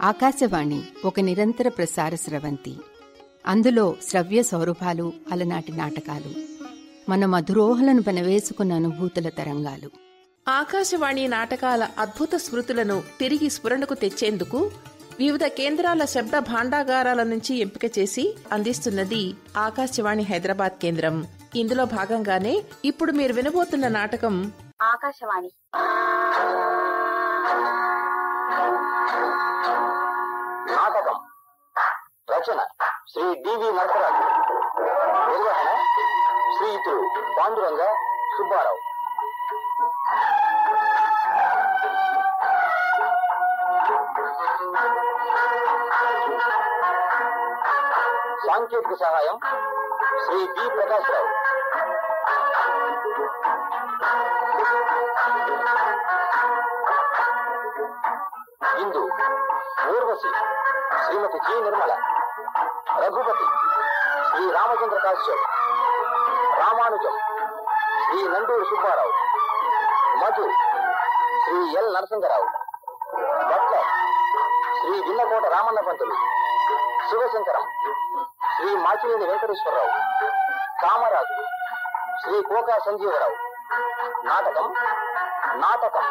ఆకాశవాణి ఒక నిరంతర ప్రసార స్రవంతి అందులో శ్రవ్య సౌరభాలు అలనాటి నాటకాలు మన మధురోహలను పెనవేసుకున్న అనుభూతుల తరంగాలు ఆకాశవాణి నాటకాల అద్భుత స్మృతులను తిరిగి స్ఫురణకు తెచ్చేందుకు వివిధ కేంద్రాల శబ్ద భాండాగారాల నుంచి ఎంపిక చేసి అందిస్తున్నది ఆకాశవాణి హైదరాబాద్ కేంద్రం ఇందులో భాగంగానే ఇప్పుడు మీరు వినబోతున్న నాటకం ఆకాశవాణి నాటకం రచన శ్రీ డివి నరసరాజు నిర్వహణ శ్రీయుతులు పాండురంగ సుబ్బారావు సాంకేతిక సహాయం శ్రీ బి ప్రకాశ్రావు ఇందు Urvashi Shrimati G Nirmala Raghupathi Shri Ramachandra Kashyap Ramanujam Shri Nanduru Subbarao Madhu Shri L Narasimharao butler Shri Vinnakota Ramanna Pantulu Sivasankaram Shri Machineni Venkateswararao Kamaraju Shri Koka Sanjeevarao నాటకం నాటకం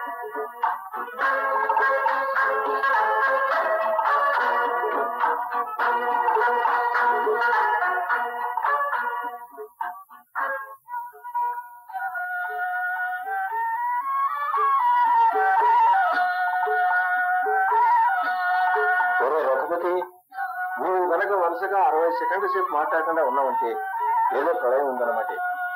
ఒరే రఘుపతి నువ్వు గనక వరుసగా అరవై సెకండ్ల సేపు మాట్లాడకుండా ఉన్నావంటే ఏదో ప్రళయం ఉందన్నమాట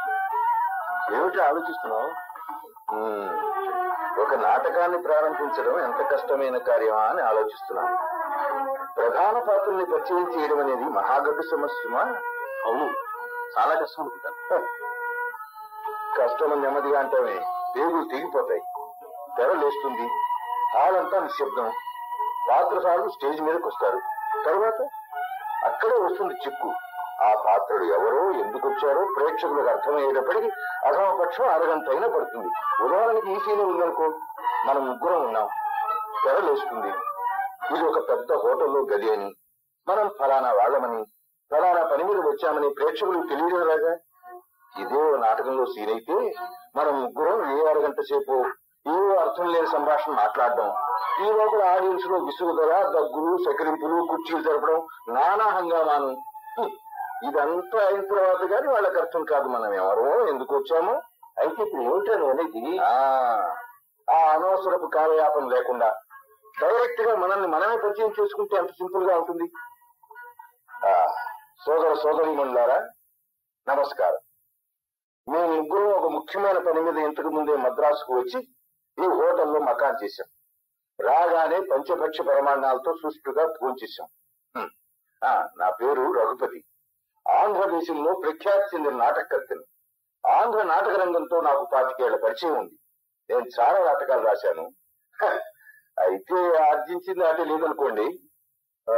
ఏమిటి ఆలోచిస్తున్నావు ఉమ్, ఒక నాటకాన్ని ప్రారంభించడం ఎంత కష్టమైన కార్యమా అని ఆలోచిస్తున్నాను ప్రధాన పాత్రల్ని పరిచయం చేయడం అనేది మహాగడ్డు సమస్యమా అవును చాలా కష్టం అనుకుంటాను హ. కష్టం నెమ్మదిగా అంటేనే పేగులు తెగిపోతాయి తెర లేస్తుంది హాల్ అంతా నిశ్శబ్దం పాత్రసారులు స్టేజ్ మీదకి వస్తారు తర్వాత అక్కడే వస్తుంది చిక్కు ఆ పాత్రలు ఎవరో ఎందుకు వచ్చారో ప్రేక్షకులకు అర్థమయ్యేటప్పటికి అసమపక్షం అరగంట అయినా పడుతుంది ఉదాహరణకి ఈ సీన్ ఉందనుకో మనం ముగ్గురం ఉన్నాం తెరలేస్తుంది ఇది ఒక పెద్ద హోటల్లో గది అని మనం ఫలానా వాళ్ళమని ఫలానా పని మీద వచ్చామని ప్రేక్షకులకు తెలియడం రాగా ఇదే ఓ నాటకంలో సీన్ అయితే మనం ముగ్గురం ఏ అరగంట సేపు ఏవో అర్థం లేని సంభాషణ మాట్లాడడం ఈ లోపల ఆడియన్స్ లో విసుగుదల దగ్గులు సకరింపులు కుర్చీలు జరపడం నానా హంగామాను హ్మ్. ఇదంతా అయిన తర్వాత కానీ వాళ్ళకి అర్థం కాదు మనం ఎవరో ఎందుకు వచ్చామో అయితే ఇప్పుడు ఏమిటని అనేది ఆ ఆ అనవసరపు కాలయాపన లేకుండా డైరెక్ట్ గా మనల్ని మనమే పరిచయం చేసుకుంటే ఎంత సింపుల్ గా ఉంటుంది ఆ, సోదర సోదరి నమస్కారం మేము ముగ్గురు ఒక ముఖ్యమైన పని మీద ఇంతకు ముందే మద్రాసుకు వచ్చి ఈ హోటల్లో మకాన్ చేశాం రాగానే పంచభక్ష ప్రమాణాలతో సుష్టుగా భోంచేశాం హ్మ్. ఆ, నా పేరు రఘుపతి ఆంధ్రదేశంలో ప్రఖ్యాతి చెందిన నాటకర్తని ఆంధ్ర నాటక రంగంతో నాకు పాతికేళ్ల పరిచయం ఉంది నేను చాలా నాటకాలు రాశాను హ, అయితే ఆర్జించింది అంటే లేదనుకోండి ఆ,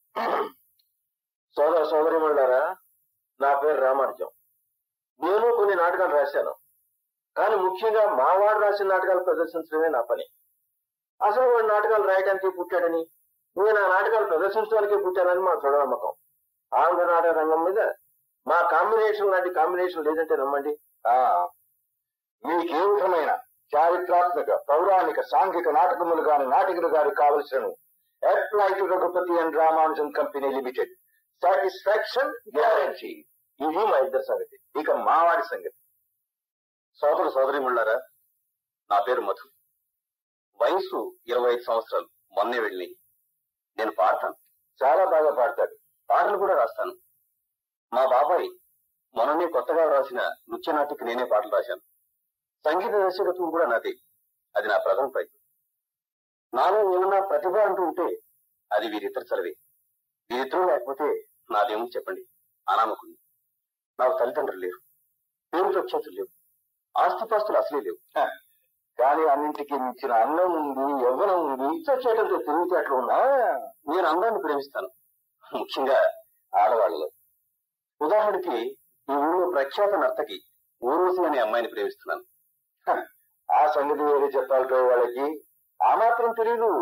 సోదర సోదరి నా పేరు రామానుజం నేను కొన్ని నాటకాలు రాశాను కానీ ముఖ్యంగా మావాడు రాసిన నాటకాలు ప్రదర్శించడమే నా పని అసలు వాడు నాటకాలు రాయడానికి పుట్టాడని నేను ఆ నాటకాలు ప్రదర్శించడానికే పుట్టానని మా దృఢ నమ్మకం ఆంధ్ర నాటక రంగం మీద మా కాంబినేషన్ లాంటి కాంబినేషన్ లేదంటే నమ్మండి ఆ మీకే విధమైన చారిత్రాత్మక పౌరాణిక సాంఘిక నాటకములు గాని నాటకులు గారి కావలసిన apply to Raghupathi and Ramanujam company limited satisfaction guarantee ఇది మా ఇద్దరు సంగతి ఇక మావాడి సంగతి సోదర సోదరి ముళ్ళారా నా పేరు మధు వయసు ఇరవై ఐదు సంవత్సరాలు మొన్నే వెళ్ళి నేను పాడతాను చాలా బాగా పాడతాడు పాటలు కూడా రాస్తాను మా బాబాయ్ మొన్ననే కొత్తగా రాసిన నృత్య నాటికి నేనే పాటలు రాశాను సంగీత దర్శకత్వం కూడా నాదే అది నా ప్రథమ ప్రయత్నం నాలో ఏమన్నా ప్రతిభ అంటూ ఉంటే అది వీరిద్దరు చలవే వీరిద్దరూ లేకపోతే నాదేమో చెప్పండి అనామకుంది నాకు తల్లిదండ్రులు లేరు పేరు ప్రఖ్యాతులు లేవు ఆస్తిపాస్తులు అసలే లేవు కానీ అన్నింటికి మించిన అన్నం ఉంది యవ్వనం ఉంది వచ్చేటంతో తెలివితేటలు ఉన్నా నేను అందాన్ని ప్రేమిస్తాను ముఖ్యంగా ఆడవాళ్ళలో ఉదాహరణకి ఈ ఊళ్ళో ప్రఖ్యాత నర్తకి ఊర్వశి అనే అమ్మాయిని ప్రేమిస్తున్నాను హ, ఆ సంగతి వేరే చెప్పాలి వాళ్ళకి ఆ మాత్రం తెలియదు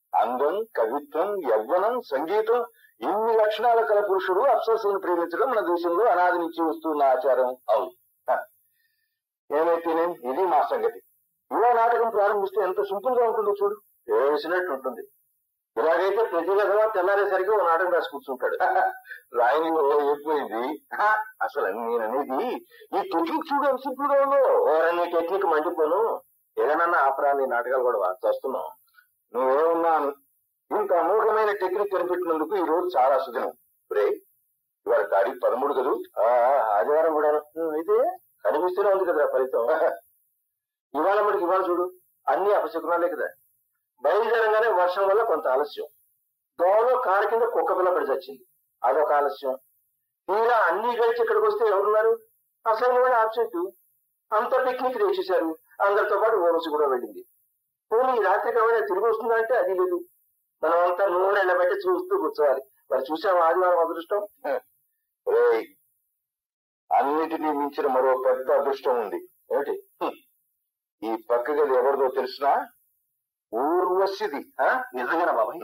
అందం కవిత్వం యవ్వనం సంగీతం ఇన్ని లక్షణాల కల పురుషుడు అప్సరసను ప్రేమించడం మన దేశంలో అనాది నుంచి వస్తున్న ఆచారం అవును హ. ఏమైతేనే ఇది మా సంగతి ఇలా నాటకం ప్రారంభిస్తే ఎంత సింపుల్ గా ఉంటుందో చూడు వేసినట్టు ఉంటుంది ఇలాగైతే ప్రతి విధంగా తెల్లారేసరికి ఓ నాటకం రాసి కూర్చుంటాడు రాయని అయిపోయింది అసలు నేను అనేది ఈ టెక్నిక్ చూడు ఎంత సింపుల్ గా ఉందో ఓరని టెక్నిక్ మండిపోను ఏదైనా ఆపరాని నాటకాలు కూడా చేస్తున్నాం నువ్వేమన్నా ఇంత అమోఘమైన టెక్నిక్ కనిపెట్టినందుకు ఈ రోజు చాలా సుదినం రే ఇవాళ తారీఖు పదమూడు కదూ ఆ, ఆదివారం కూడా అయితే కనిపిస్తూనే ఉంది కదా ఫలితం ఇవాళ మనకి ఇవాళ చూడు అన్ని అపశకునాలే కదా బయలుదేరంగానే వర్షం వల్ల కొంత ఆలస్యం దోవలో కారు కింద కుక్క పిల్ల పడి చచ్చింది అదొక ఆలస్యం తీరా అన్ని కలిసి ఇక్కడికి వస్తే ఎవరున్నారు అసలు కూడా ఆబ్జెక్ట్ అంత పిక్నిక్ చేసేశారు అందరితో పాటు ఓరసి కూడా వెళ్ళింది పోనీ ఈ రాత్రి కావాలి తిరిగి వస్తుందా అంటే అది లేదు మనం అంతా నూనె ఎండబెట్టి చూస్తూ కూర్చోవాలి మరి చూసాం ఆదివారం అదృష్టం రేయ్, అన్నిటినీ మించిన మరో పెద్ద అదృష్టం ఉంది ఏమిటి హ్మ్. ఈ పక్క గది ఎవరిదో తెలిసినా ఊర్వశిది ఆ? నిజంగానా బాబాయ్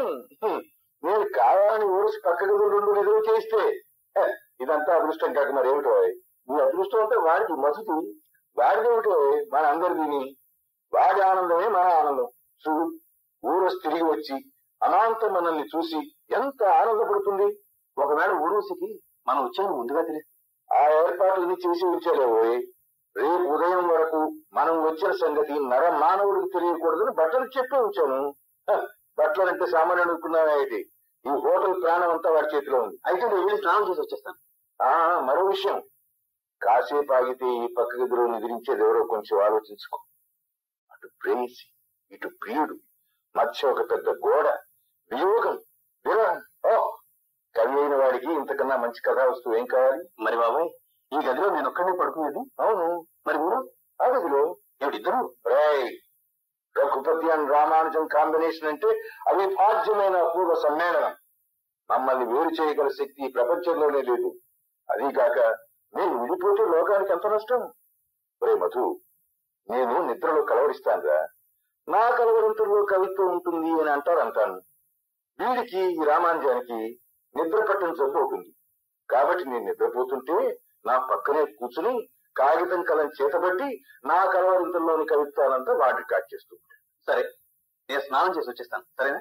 నేను కావాలని ఊర్వశి పక్క గది రెండు రిజర్వ్ చేస్తే హ, ఇదంతా అదృష్టం కాక మరి ఏమిటో నీ అదృష్టం అంటే వాడికి మధుది వాడిదేమిటో మన అందరిది వాడి ఆనందమే మన ఆనందం చూడు ఊరొసి తిరిగి వచ్చి అనాంతం మనల్ని చూసి ఎంత ఆనందపడుతుంది ఒకవేళ ఊరవసికి మనం వచ్చాము ముందుగా తెలియదు ఆ ఏర్పాట్లని చేసి ఉంచాలే ఓయ్ రేపు ఉదయం వరకు మనం వచ్చిన సంగతి నర మానవుడికి తెలియకూడదని బట్టలు చెప్పి ఉంచాను హ, బట్టలంటే సామాన్యుడు అనుకున్నావా ఇది ఈ హోటల్ ప్రాణం అంతా వాడి చేతిలో ఉంది అయితే నేను వెళ్ళి స్నానం చేసి వచ్చేస్తాను ఆ మరో విషయం కాసేపు ఆగితే ఈ పక్క గదిలో నిద్రించేది ఎవరో కొంచెం ఆలోచించుకో అటు ప్రేయసి ఇటు ప్రియుడు మధ్య ఒక పెద్ద గోడ వియోగం విరహం ఓ కవి అయిన వాడికి ఇంతకన్నా మంచి కథా వస్తువు ఏం కావాలి మరి బాబాయ్ ఈ గదిలో నేను ఒక్కడే పడుకునేది అవును మరి ఊరు ఆ గదిలో ఏమిటిద్దరు రాయ్ రఘుపతి అండ్ రామానుజం కాంబినేషన్ అంటే అవిభాజ్యమైన అపూర్వ సమ్మేళనం మమ్మల్ని వేరు చేయగల శక్తి ఈ ప్రపంచంలోనే లేదు అదీ కాక నేను విడిపోతే లోకానికి ఎంత నష్టం ఒరే మధు నేను నిద్రలో కలవరిస్తానురా నా కలవరింతలో కవిత్వం ఉంటుంది అని అంటారు అంటాను వీడికి ఈ రామానుజానికి నిద్ర పట్టిన జబ్బు అవుతుంది కాబట్టి నేను నిద్రపోతుంటే నా పక్కనే కూర్చుని కాగితం కలం చేతబట్టి నా కలవరింతల్లోని కవిత్వాలంతా వాడు రికార్డ్ చేస్తూ ఉంటాడు. సరే నేను స్నానం చేసి వచ్చేస్తాను సరేనా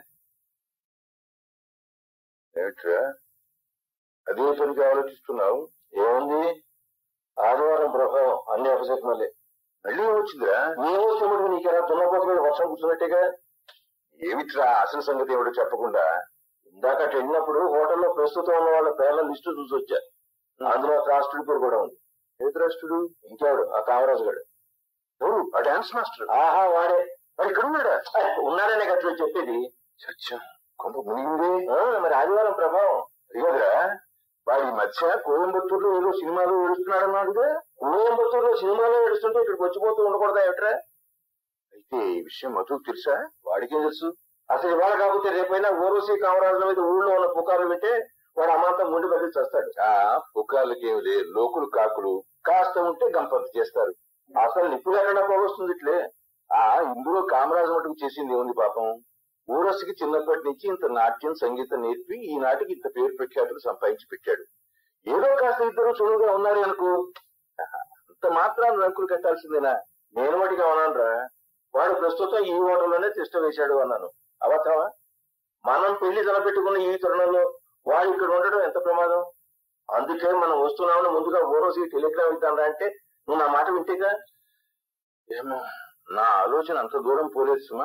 ఏమిట్రా అదే పనికి ఆలోచిస్తున్నావు ఏముంది ఆదివారం ప్రభావం అన్ని అపశకునాలే మళ్ళీ వచ్చిందిరా నేను వస్తే మటుకు నీకెలా దున్నపోతు మీద వర్షం కూర్చున్నట్టేగా ఏమిట్రా అసలు సంగతి ఏమిటో చెప్పకుండా ఇందాక అటు వెళ్ళినప్పుడు హోటల్లో ప్రస్తుతం ఉన్న వాళ్ళ పేర్ల లిస్టు చూసి వచ్చా అందులో ఆ రాష్ట్రుడి పేరు కూడా ఉంది ఏది రాష్ట్రుడు ఇంకెవడు ఆ కామరాజు గారు ఎవరు ఆ డాన్స్ మాస్టర్ ఆహా వాడే మరి ఇక్కడ ఉన్నాడా ఐ, ఉన్నాడనే కదా చెప్పేది సత్యం కొంత మునిగింది ఆ, మరి ఆదివారం ప్రభావం ఇదిగోరా వాడి ఈ మధ్య కోయంబత్తూరులో ఏదో సినిమాలో ఏడుస్తున్నాడు అన్నాడుగా కోయంబత్తూరులో సినిమాలో ఏడుస్తుంటే ఇక్కడికి వచ్చిపోతూ ఉండకూడదా ఏమిట్రా అయితే ఈ విషయం మధుకు తెలుసా వాడికే తెలుసు అసలు ఇవాళ కాకపోతే రేపైనా ఓరోసి కామరాజుల మీద ఊళ్ళో ఉన్న పుకార్లు వింటే వాడు అమాంతం ముందు బదిలి చేస్తాడు ఆ పుకార్లకి ఏమి లేదు లోకులు కాకులు కాస్త ఉంటే గంపంత చేస్తారు అసలు నిప్పులు ఎక్కడ పోగొస్తుంది ఇట్లే ఆ ఇందులో కామరాజు మటుకు చేసింది ఏముంది పాపం ఊరసికి చిన్నప్పటి నుంచి ఇంత నాట్యం సంగీతం నేర్పి ఈనాటికి ఇంత పేరు ప్రఖ్యాతులు సంపాదించి పెట్టాడు ఏదో కాస్త ఇద్దరు చురువుగా ఉన్నారు అనుకో అంత మాత్రాన్ని రంకులు కట్టాల్సిందేనా నేను వాటికి అవునాన్రా వాడు ప్రస్తుతం ఈ హోటల్లోనే తిష్ట వేశాడు అన్నాను అవతావా మనం పెళ్లి తలపెట్టుకున్న ఈ తరుణంలో వాడు ఇక్కడ ఉండడం ఎంత ప్రమాదం అందుకే మనం వస్తున్నామని ముందుగా ఓరోసి టెలిగ్రామ్ ఇద్దాంరా అంటే నువ్వు నా మాట వింటేగా ఏమో నా ఆలోచన అంత దూరం పోలేదు సుమా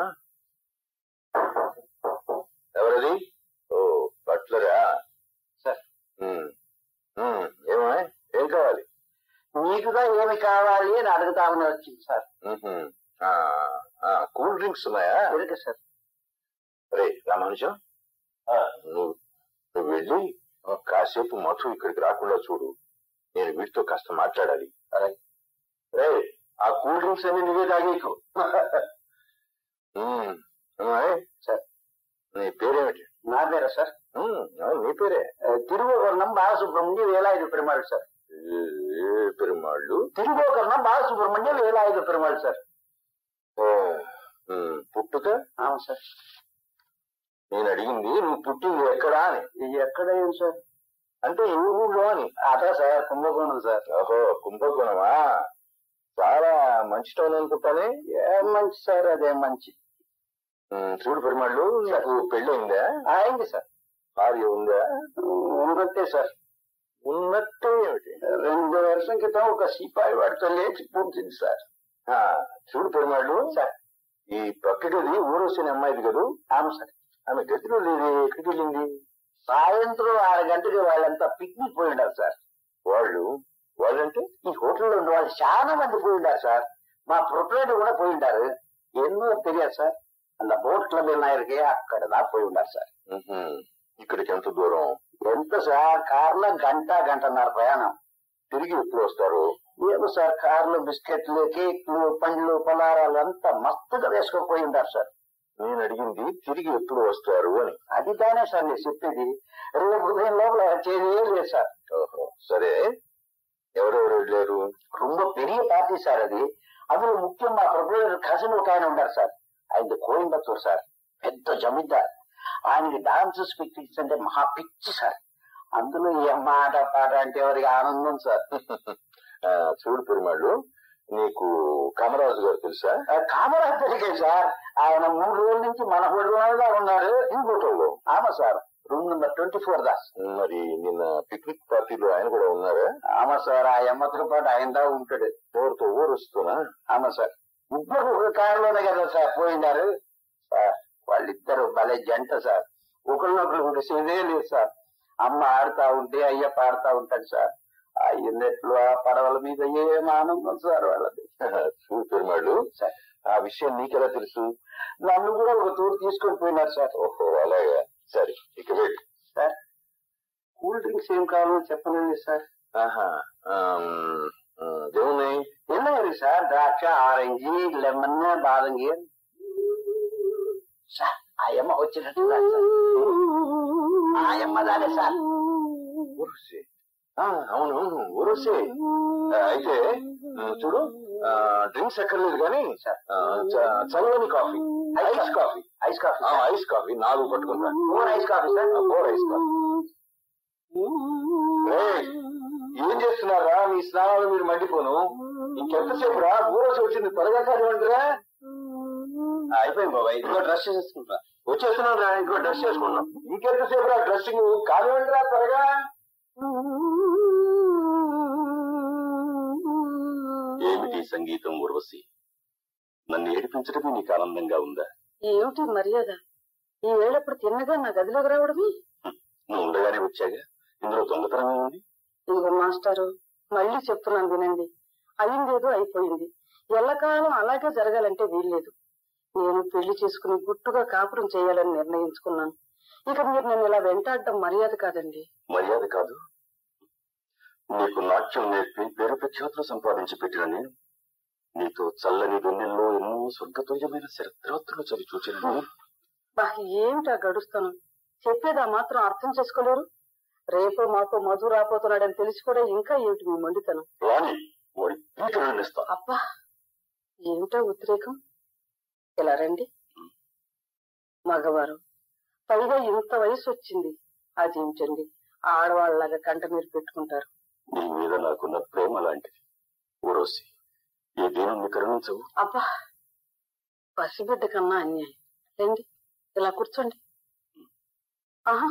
ఎవరది ఓ బట్లరా సార్ ఏమో ఏం కావాలి మీకుగా ఏమి కావాలి అని అడుగుతామని వచ్చింది సార్ మ్మ్హ్మ్. ఆ, ఆ, కూల్ డ్రింక్స్ ఉన్నాయా దొరికే సార్ రే రామానుజం ఆ, నువ్వు నువ్వు వెళ్ళి ఆ, కాసేపు మధు ఇక్కడికి రాకుండా చూడు నేను వీటితో కాస్త మాట్లాడాలి అరే రే ఆ కూల్ డ్రింక్స్ అన్ని నువ్వే తాగేకు మ్మ్. ఏమయ్య? సార్ నీ పేరేమిటి నా పేరా సార్ మ్మ్, అవును, నీ పేరే తిరుగోకర్ణం బాలసుబ్రహ్మణ్యం వేలాయుధ పెరుమాళ్ సార్ ఏ- ఏ పెరుమాళ్ళు తిరుగోకర్ణం బాలసుబ్రహ్మణ్యం వేలాయుధ పెరుమాళ్ సార్ ఓ, మ్మ్, పుట్టుక అవును సార్ నేను అడిగింది నువ్వు పుట్టింది ఎక్కడా అని ఎక్కడ ఏం సార్ అంటే ఏ ఊళ్ళో అని అదే సార్ కుంభకోణం సార్ ఓహో కుంభకోణమా చాలా మంచి టౌన్ అనుకుంటానే ఏం మంచి సార్ అదే మంచి ఉమ్, చూడు పెరుమాళ్ళు నాకు పెళ్ళయిందా అయింది సార్ భార్య ఉందా ఉన్నట్టే సార్ ఉన్నట్టు ఏమిటి రెండు వర్షం క్రితం ఒక సిపాయి వాడితో లేచి పూర్తింది సార్ ఆ, చూడు పెరుమాళ్ళు సార్ ఈ పక్క గది ఊరొచ్చిన అమ్మాయిది కదూ అవును సార్ ఆమె గదిలో లేదు ఎక్కడికి వెళ్ళింది సాయంత్రం ఆరు గంటకి వాళ్ళంతా పిక్నిక్ పోయి ఉండారు సార్ వాళ్ళు వాళ్ళంటే ఈ హోటల్లో ఉన్న వాళ్ళు చాలా మంది పోయి ఉండారు సార్ మా ప్రొపరేటర్ కూడా పోయి ఉండారు ఎన్నో తెలియదు సార్ அந்த బోట్ క్లబ్ నాయరికి అక్కడ దా పోయి ఉండారు సార్ ఉహుం, ఇక్కడికి ఎంత దూరం ఎంత సార్ కార్లో గంట గంటన్నర ప్రయాణం తిరిగి ఎప్పుడు వస్తారు ఏమో సార్ కార్లు బిస్కెట్లు కేక్లు పండ్లు పలారాలు అంతా మస్తుగా వేసుకొని ఉంటారు సార్ నేను అడిగింది తిరిగి ఎప్పుడు వస్తారు అని అది దానే సార్ నేను చెప్పేది రేపు ఉదయం లోపల వచ్చేది ఏం లేదు సార్ ఓహో సరే ఎవరెవరు వెళ్ళారు ரொம்ப பெரிய పార్టీ సార్ అది అందులో ముఖ్యం మా ప్రొపరేటర్ కజిన్ ఒక ఆయన ఉన్నారు సార్ ఆయన కోయంబత్తూరు సార్ పెద్ద జమీందార్ ఆయనకి డాన్స్ పిక్నిక్స్ అంటే మహా పిచ్చి సార్ అందులో ఏ మాట పాట అంటే ఎవరికి ఆనందం సార్ ఆ, చూడు పెరుమాళ్ళు నీకు కామరాజు గారు తెలుసా కామరాజ్ తెలికే సార్ ఆయన మూడు రోజుల నుంచి మన హోటల్గా ఉన్నారు ఇంకోటోళ్ళు ఆమా sir room number twenty four దాస్ మరి నిన్న పిక్నిక్ పార్టీలో ఆయన కూడా ఉన్నారా ఆమా సార్ ఆ ఎమ్మతో పాటు ఆయన దా ఉంటాడు ఎవరితో ఊరు వస్తున్నా ఆమా సార్ ముగ్గురు ఒక కారులోనే కదా సార్ పోయినారు సార్ వాళ్ళిద్దరు భలే జంట సార్ ఒకరినొకరు విడిసేదే లేదు సార్ అమ్మ ఆడుతా ఉంటే అయ్య పాడుతా ఉంటాడు సార్ ఆ ఎన్నెట్లు ఆ పడవల మీద ఏం ఆనందం సార్ వాళ్ళది చూడు పెరుమాళ్ళు సార్ ఆ విషయం నీకెలా తెలుసు నన్ను కూడా ఒక తూరు తీసుకొని పోయినారు సార్ ఓహో అలాగా సరే ఇక వెళ్ళు సార్ కూల్ డ్రింక్స్ ఏం కావాలో చెప్పలేదు సార్ ఆహా ఆమ్, ఆ, ఏమున్నాయి என்ன இருக்கு சார் திராட்சை ஆரஞ்சு லெமன் பாதங்கி సార్ ఆయమ్మ వచ్చినట్టు ఆయమ్మ దానే సార్ ఊరుసి ఆ, అవును అవును ఊరుసి ఆ, అయితే ఉమ్, చూడు ఆ, డ్రింక్స్ ఎక్కర్లేదు కానీ ఆ, చ- చల్లని coffee ice coffee ice coffee ఆ, ఐస్ కాఫీ నాలుగు పట్టుకుంటా four ice coffee sir four ice coffee ఏయ్, ఏం చేస్తున్నారా మీ స్నానాలు మీరు మండిపోను ఇంకెంతసేపు రా ఊరోసి వచ్చింది త్వరగా కానివ్వండిరా అయిపోయింది బాబాయ్ ఇదిగో డ్రెస్ చేసుకుంటా వచ్చేస్తున్నాం రా ఇంకో డ్రెస్ చేసుకున్నాం ఇంకెంతసేపు రా డ్రెస్సింగ్ కానివ్వండిరా త్వరగా ఏమిటి సంగీతం ఉర్వశి నన్ను ఏడిపించడమే నీకు ఆనందంగా ఉందా ఏమిటి మర్యాద ఈ వేళప్పుడు తిన్నగా నా గదిలోకి రావడమే నువ్వు ఉండగానే వచ్చాగా ఇందులో దొంగతనం ఏముంది ఇదిగో మాస్టారు మళ్ళీ చెప్తున్నాను వినండి అయిందేదో అయిపోయింది ఎల్లకాలం అలాగే జరగాలంటే వీల్లేదు నేను పెళ్లి చేసుకుని గుట్టుగా కాపురం చేయాలని నిర్ణయించుకున్నాను ఇక మీరు నన్ను ఇలా వెంటాడడం మర్యాద కాదండి మర్యాద కాదు నీకు నాట్యం నేర్పి పేరు ప్రఖ్యాతులు సంపాదించి పెట్టిన నేను నీతో చల్లని వెన్నెల్లో ఎన్నో స్వర్గతుల్యమైన శరద్రాత్రులు చవి చూచిన నేను బా ఏమిటా గడుస్తాను చెప్పేదా మాత్రం అర్థం చేసుకోలేరు రేపో మాపో మధు రాపోతున్నాడని తెలిసి కూడా ఇంకా ఏమిటి మీ మొండితనం రాణి వాడి పీకలను ఇస్తా అబ్బా ఏమిటా ఉద్రేకం ఇలా రండి మగవారు పైగా ఇంత వయసు వచ్చింది అదేమిటండి ఆడవాళ్ళలాగా కంట మీరు పెట్టుకుంటారు నీ మీద నాకున్న ప్రేమ లాంటిది ఊరోసి ఈ దేవుణ్ణి కరుణించవు అబ్బా పసిబిడ్డ కన్నా అన్యాయం రండి ఇలా కూర్చోండి ఆహా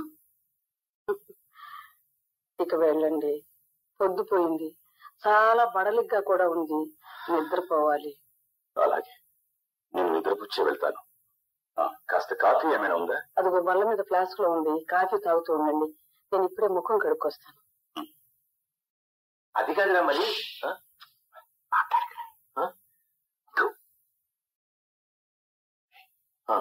ఇక వెళ్ళండి పొద్దుపోయింది చాలా బడలిగ్గా కూడా ఉంది నిద్రపోవాలి అలాగే నేను నిద్రపుచ్చే వెళ్తాను ఆ, కాస్త కాఫీ ఏమైనా ఉందా అదిగో బల్ల మీద ఫ్లాస్క్ లో ఉంది కాఫీ తాగుతూ ఉండండి నేను ఇప్పుడే ముఖం కడుక్కొస్తాను అది కాదురా మరి ఆ? ఆ? ఇదిగో. ఆ.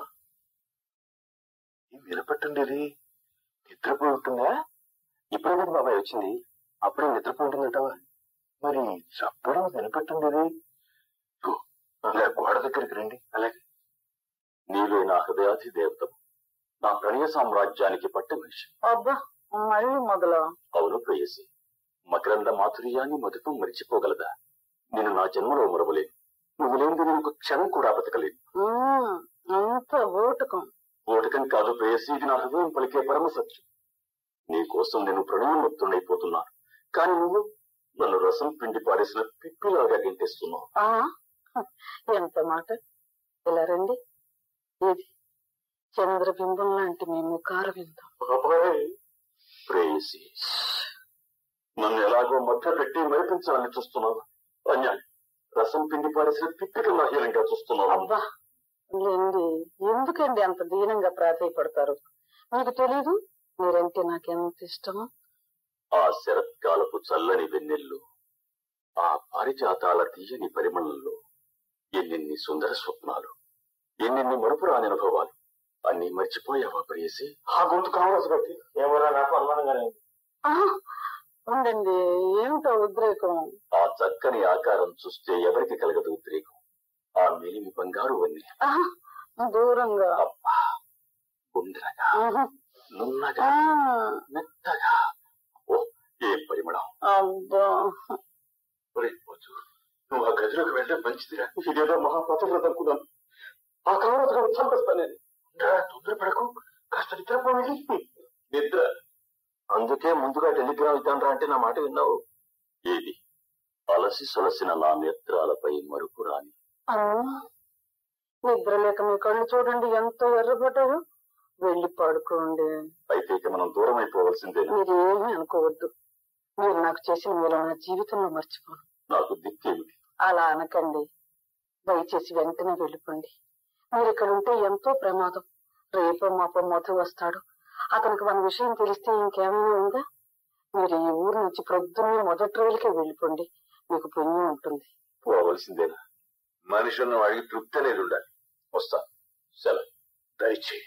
ఏం వినపట్టుండేది నిద్రపోయి ఉంటుందా ఇప్పుడే కదా బాబాయ్ వచ్చింది అప్పుడే నిద్రపోయి ఉంటుందంటావా మరి చప్పడం వినపట్టుండేది ఇదిగో, ఇలా గోడ దగ్గరికి రండి అలాగే నీవే నా హృదయాధి దేవతం నా ప్రణయ సామ్రాజ్యానికి పట్టు మనిషి అబ్బా మళ్ళీ మొదలు అవును ప్రేయసి మకరంద మాధుర్యాన్ని మధుపు మరిచిపోగలదా నేను నా జన్మలో మరవలేను నువ్వు లేనిది నేను ఒక క్షణం కూడా బతకలేను మ్మ్, అంత ఓటుకం ఓటకం కాదు ప్రేయసి ఇది నా హృదయం పలికే పరమ సత్యం నీ కోసం నేను ప్రణయముక్తుడైపోతున్నాను కానీ నువ్వు నన్ను రసం పిండి పారేసిన పిప్పిలాగా గెంటేస్తున్నావు ఆ ఎంత మాట ఇలా రండి ఇది చంద్రబింబం లాంటి మీ ముఖార బింబం బాబాయ్ ప్రేయసి నన్ను ఎలాగో మధ్య పెట్టి మరిపించాలని చూస్తున్నావు అన్యాయం రసం పిండి పారేసిన పిప్పికి మహిళంగా చూస్తున్నావు అబ్బా లేండి ఎందుకండి అంత దీనంగా ప్రాధాయపడతారు మీకు తెలీదు మీరంటే నాకెంత ఇష్టమో ఆ శరత్కాలపు చల్లని వెన్నెల్లో ఆ పారిజాతాల తీయని పరిమళంలో ఎన్నెన్ని సుందర స్వప్నాలు ఎన్నెన్ని మరుపురాని అనుభవాలు అన్ని మర్చిపోయావా ప్రేయసి ఆ గొంతు కావాల్సి బట్టి ఏమోరా నాకు అనుమానంగానే ఉంది. ఆహా, ఉండండి ఏమిటో ఉద్రేకం ఆ చక్కని ఆకారం చూస్తే ఎవరికి కలగదు ఉద్రేకం ఆ మిలిమి బంగారు వన్ని ఆహా, దూరంగా అబ్బా గుండ్రగా ఆహా, నున్నగా ఆ, మెత్తగా ఓ ఏ పరిమళం అబ్బా ఒరే పోతు, నువ్వు ఆ గదిలోకి వెళ్ళడం మంచిదిరా ఇదేదో మహాపతవ్రత అనుకున్నాను ఆ కావలసిన చంపేస్తాను నేను రా, తొందరపడకు కాస్త నిద్రపోయి నిద్ర అందుకే ముందుగా టెలిగ్రామ్ ఇద్దాంరా అంటే నా మాట విన్నావు ఏది అలసి సొలసిన నా నేత్రాలపై మరుపు రాని అమ్మా, నిద్ర లేక మీ కళ్ళు చూడండి ఎంతో ఎర్రబడ్డాయో వెళ్ళి పడుకోండి అయితే ఇక మనం దూరం అయిపోవలసిందేనా మీరు ఏమీ అనుకోవద్దు మీరు నాకు చేసిన మీరు నా జీవితంలో మర్చిపోను నాకు దిక్కేమిటి అలా అనకండి దయచేసి వెంటనే వెళ్ళిపోండి మీరు ఇక్కడ ఉంటే ఎంతో ప్రమాదం రేపో మాపో మధు వస్తాడు అతనికి మన విషయం తెలిస్తే ఇంకేమైనా ఉందా మీరు ఈ ఊరు నుంచి ప్రొద్దున్నే మొదటి రోజులకే వెళ్ళిపోండి మీకు పుణ్యం ఉంటుంది పోవలసిందేనా మనుషులను అడిగి తృప్తి అనేది ఉండాలి వస్తా సెలవు దయచేయి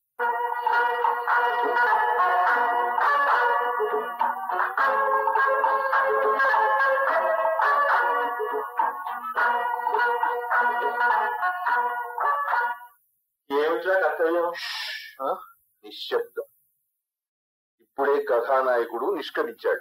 ఏమిట్రా కర్తవ్యం ఆ? నిశ్శబ్దం ఇప్పుడే కథానాయకుడు నిష్క్రమించాడు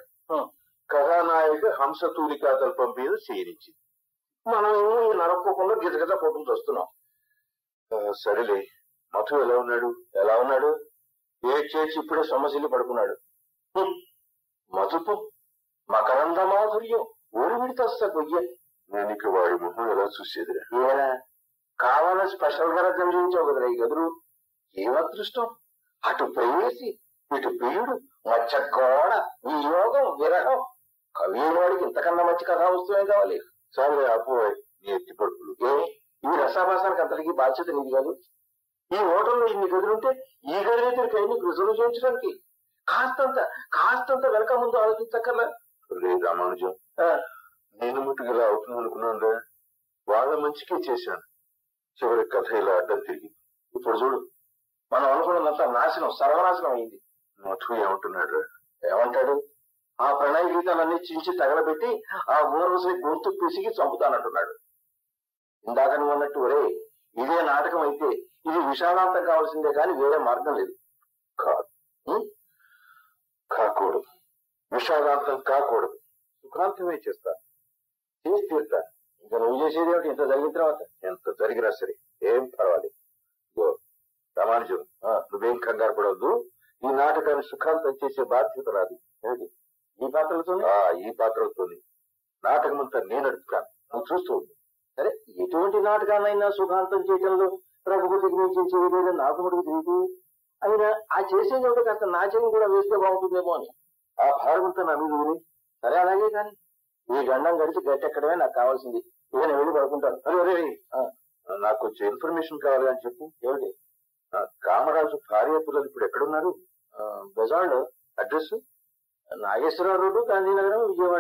కథానాయక హంసతూలికా తల్పం మీద శయనించింది మనం ఏమో ఈ నరకోపంలో గిజగజ పోకుండా వస్తున్నాం ఆ, సరేలే మధు ఎలా ఉన్నాడు ఎలా ఉన్నాడు ఏ చేసి ఇప్పుడే సమస్యలు పడుకున్నాడు హ్మ్. మధుపు మకరంద మాధుర్యం ఊరి విడితస్తా కొయ్య నేను ఇక వాడి మొహం ఎలా చూసేదిరా ఏరా కావాలని స్పెషల్ గా గమనించావు కదరా ఈ గదులు ఏం అదృష్టం అటు ప్రేయసి ఇటు ప్రియుడు మచ్చ గోడ ఈ యోగం విరహం కవి వాడికి ఇంతకన్నా మంచి కథా వస్తువే కావాలి సరే అపోయ్ నీ ఎత్తి పడుపులు ఏ ఈ రసాభాసానికి అంతటికి బాధ్యత నీది కాదు ఈ హోటల్లో ఇన్ని గదులుంటే ఈ గదిలో తిరిగి నీకు రిజర్వ్ చేయించడానికి కాస్తంత కాస్తంత వెనక ముందు ఆలోచించక్కర్లా లేదు రామానుజం నేను ముట్టుకు ఇలా అవుతుంది అనుకున్నాను వాళ్ళ మంచికే చేశాను చివరి కథ ఇలా అడ్డం తిరిగి ఇప్పుడు చూడు మనం అనుకున్నదంతా నాశనం సర్వనాశనం అయింది మధు ఏమంటున్నాడు ఏమంటాడు ఆ ప్రణయ గీతాలన్నీ చించి తగలబెట్టి ఆ ఊర్వశి గొంతు పిసిగి చంపుతానంటున్నాడు ఇందాక నువ్వు అన్నట్టు ఒరే ఇదే నాటకం అయితే ఇది విషాదాంతం కావాల్సిందే కానీ వేరే మార్గం లేదు కాదు ఉం? కాకూడదు విషాదాంతం కాకూడదు సుఖాంతమే చేస్తా చేసి తీరుతా ఇంకా నువ్వు చేసేది ఏమిటి ఇంత జరిగిన తర్వాత ఎంత జరిగినా సరే ఏం పర్వాలేదు ఇదిగో, రామానుజం ఆ, నువ్వేం కంగారు పడవద్దు ఈ నాటకాన్ని సుఖాంతం చేసే బాధ్యత రాదు ఏమిటి ఈ పాత్రలతో ఈ పాత్రలతో నాటకం అంతా నేను నడుపుతాను నువ్వు చూస్తూ ఉండు సరే ఎటువంటి నాటకాన్నైనా సుఖాంతం చేయడంలో ప్రభుత్వకి మించేది నాకు మటుకు తెలియదు అయినా ఆ చేసేది ఒకటి కాస్త నా చెయ్యి కూడా వేస్తే బాగుంటుందేమో అని ఆ భారం అంతా నా మీద ఉంది సరే అలాగే కానీ ఈ గండం గడిచి గట్టెక్కడమే నాకు కావాల్సింది ఇక నేను వెళ్ళి పడుకుంటాను అరే అరే ఆ, నాకు కొంచెం ఇన్ఫర్మేషన్ కావాలి అని చెప్పు ఏమిటి ఆ, కామరాజు భార్య పిల్లలు ఇప్పుడు ఎక్కడున్నారు బెజార్డ్ అడ్రస్ నాగేశ్వరరావు రోడ్డు గాంధీనగరం విజయవాడ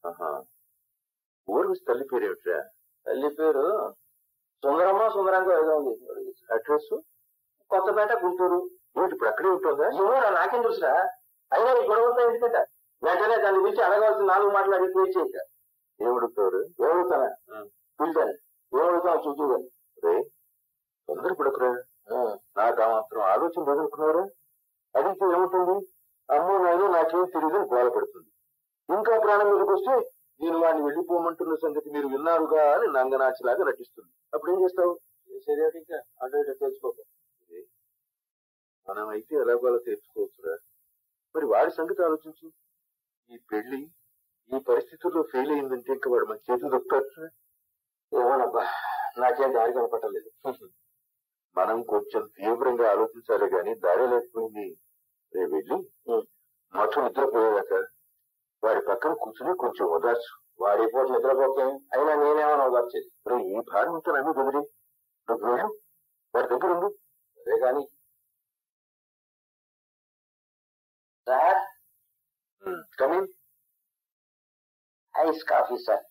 ఊరికి తల్లి పేరు ఏమిట్రా తల్లి పేరు సుందరమ్మ సుందరంగా ఏదో ఉంది అడ్రస్ కొత్తపేట గుంటూరు ఏమిటి ఇప్పుడు అక్కడే ఉంటుందా ఏమోరా నాకేం తెలుసురా అయినా ఈ గొడవతో ఎందుకంట వెంటనే దాని గురించి అడగవలసిన నాలుగు మాటలు అడిగి పోయి చేయక ఏమడుగుతారు ఏమడుగుతానా పిలిచాను ఏమడుగుతాను చూద్దాను రే తొందర పడకురా నాకు ఆ మాత్రం ఆలోచన లేదనుకున్నారా అడిగితే ఏముంటుంది అమ్మో నాయన నాకేం తెలియదు గోల పడుతుంది ఇంకా ప్రాణం మీదకి వస్తే నేను వాడిని వెళ్ళిపోమంటున్న సంగతి మీరు విన్నారుగా అని నంగనాచిలాగా నటిస్తుంది అప్పుడు ఏం చేస్తావు చేసేది ఇంకా అటు ఇటు తెలుసుకోక మనం అయితే ఎలాగోలా తీర్చుకోవచ్చురా మరి వాడి సంగతి ఆలోచించు ఈ పెళ్లి ఈ పరిస్థితుల్లో ఫెయిల్ అయిందంటే ఇంకా వాడు మన చేతులు దొక్కచ్చు ఏమోనబ్బా నాకేం దారి కనపట్టలేదు మనం కొంచెం తీవ్రంగా ఆలోచించాలి గాని దారి లేకపోయింది రేపు వెళ్ళి మఠు నిద్రపోయేదాక వాడి పక్కన కూర్చుని కొంచెం ఓదార్చు వాడి పూట నిద్రపోకే అయినా నేనేమన్నా ఓదార్చేది మరి ఈ భారం ఉంటే నన్ను కుదిరి నువ్వు వెళ్ళు. వాడి దగ్గర ఉండు అదే గాని sir coming ice coffee sir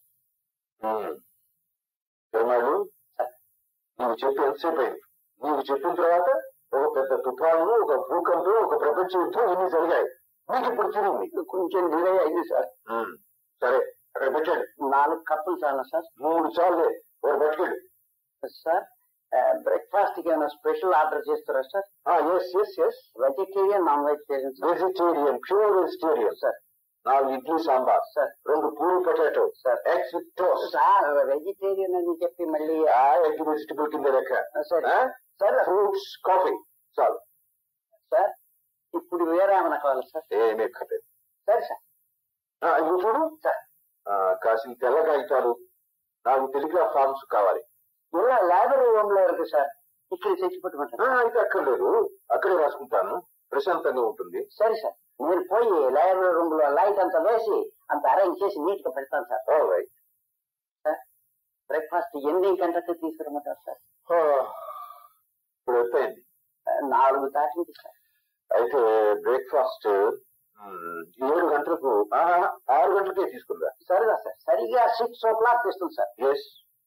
పెరుమాళ్ళు నువ్వు చెప్పి ఎంతసేపు అయింది నీవు చెప్పిన తర్వాత ఒక పెద్ద తుఫాను ఒక భూకంపం ఒక ప్రపంచ యుద్ధం ఇన్ని జరిగాయి నీకు ఇప్పుడు తిరిగింది కొంచెం డిలే అయింది సార్ సరే అక్కడ పెట్టండి నాలుగు కప్పులు చాలా సార్ మూడు సార్లు ఒక పట్టుకెళ్ళి సార్ బ్రేక్ఫాస్ట్ కి ఏమైనా స్పెషల్ ఆర్డర్ చేస్తారా sir yes yes yes vegetarian non vegetarian sir vegetarian pure vegetarian sir నాలుగు ఇడ్లీ సాంబార్ సార్ రెండు puri potato sir eggs with toast sir vegetarian అని చెప్పి మళ్ళీ ఆ ఎగ్ వెజిటబుల్ కింద లెక్క సరే సార్ ఫ్రూట్స్ కాఫీ చాలు సార్ ఇప్పుడు వేరే ఏమైనా కావాలి సార్ ఏమీ ఎక్కర్లేదు సరే సార్ ఆ, ఇవి చూడు సార్ ఆ, కాసిన తెల్ల కాగితాలు నాకు టెలిగ్రాఫ్ ఫార్మ్స్ కావాలి ఇలా లైబ్రరీ రూమ్ లో ఇருக்கு సార్ ఇక్కడ తెచ్చి పెట్టుకుంటాను ఆ, అయితే అక్కర్లేదు అక్కడే రాసుకుంటాను ప్రశాంతంగా ఉంటుంది సరే సార్ నేను పోయి లైబ్రరీ రూమ్ లో లైట్ అంతా వేసి అంత అరేంజ్ చేసి నీట్ గా పెడతాను సార్ All right. బ్రేక్ఫాస్ట్ ఎన్ని గంటలకు తీసుకురమ్మంటారు సార్ ఆ, ఇప్పుడు ఎంతైంది నాలుగు దాటింది సార్ అయితే బ్రేక్ఫాస్ట్ ఏడు గంటలకు ఆ, ఆరు గంటలకే తీసుకుందా సరేనా సార్ సరిగా సిక్స్ ఓ క్లాక్ తెస్తుంది sir yes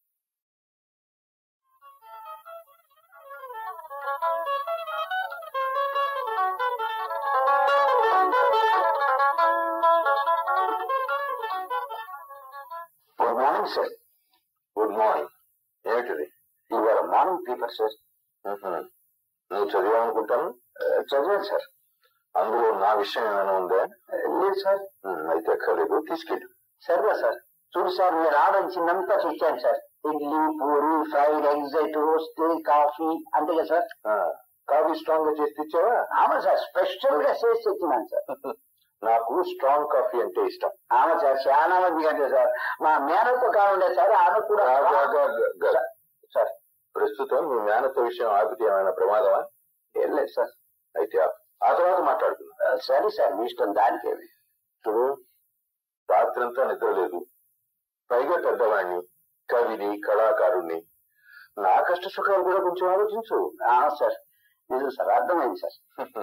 good morning sir good morning ఏమిటిది ఇవాళ మార్నింగ్ పేపర్ సార్ మ్మ్హ. నువ్వు చదివామనుకుంటాను చదివాను సార్ అందులో నా విషయం ఏమైనా ఉందా లేదు సార్ మ్మ్, అయితే అక్కర్లేదు తీసుకెళ్ళు సరేనా సార్ చూడు సార్ మీరు ఆడించిందంతా తెచ్చాను sir idli puri fried eggs toast coffee అంతే కదా సార్ ఆ, కాఫీ స్ట్రాంగ్ గా చేసి తెచ్చావా ఆమా సార్ స్పెషల్ గా చేసి తెచ్చినాను సార్ నాకు స్ట్రాంగ్ కాఫీ అంటే ఇష్టం ఆమా సార్ చాలా మంది అంటే సార్ మా మేనత్తో కావాలంటే సార్ ఆమె కూడా గా, గా, గా, గా, గా. సార్ ప్రస్తుతం మీ మేనత్త విషయం ఆపితే ఏమైనా ప్రమాదమా ఏం లేదు సార్ అయితే ఆపు. ఆ తర్వాత మాట్లాడుకుందాం ఆ, సరే సార్ మీ ఇష్టం దానికేమి చూడు రాత్రంతా నిద్ర లేదు పైగా పెద్దవాణ్ణి కవిని కళాకారుణ్ణి నా కష్ట సుఖాలు కూడా కొంచెం ఆలోచించు ఆ, సార్ నిజం సార్ అర్థమైంది సార్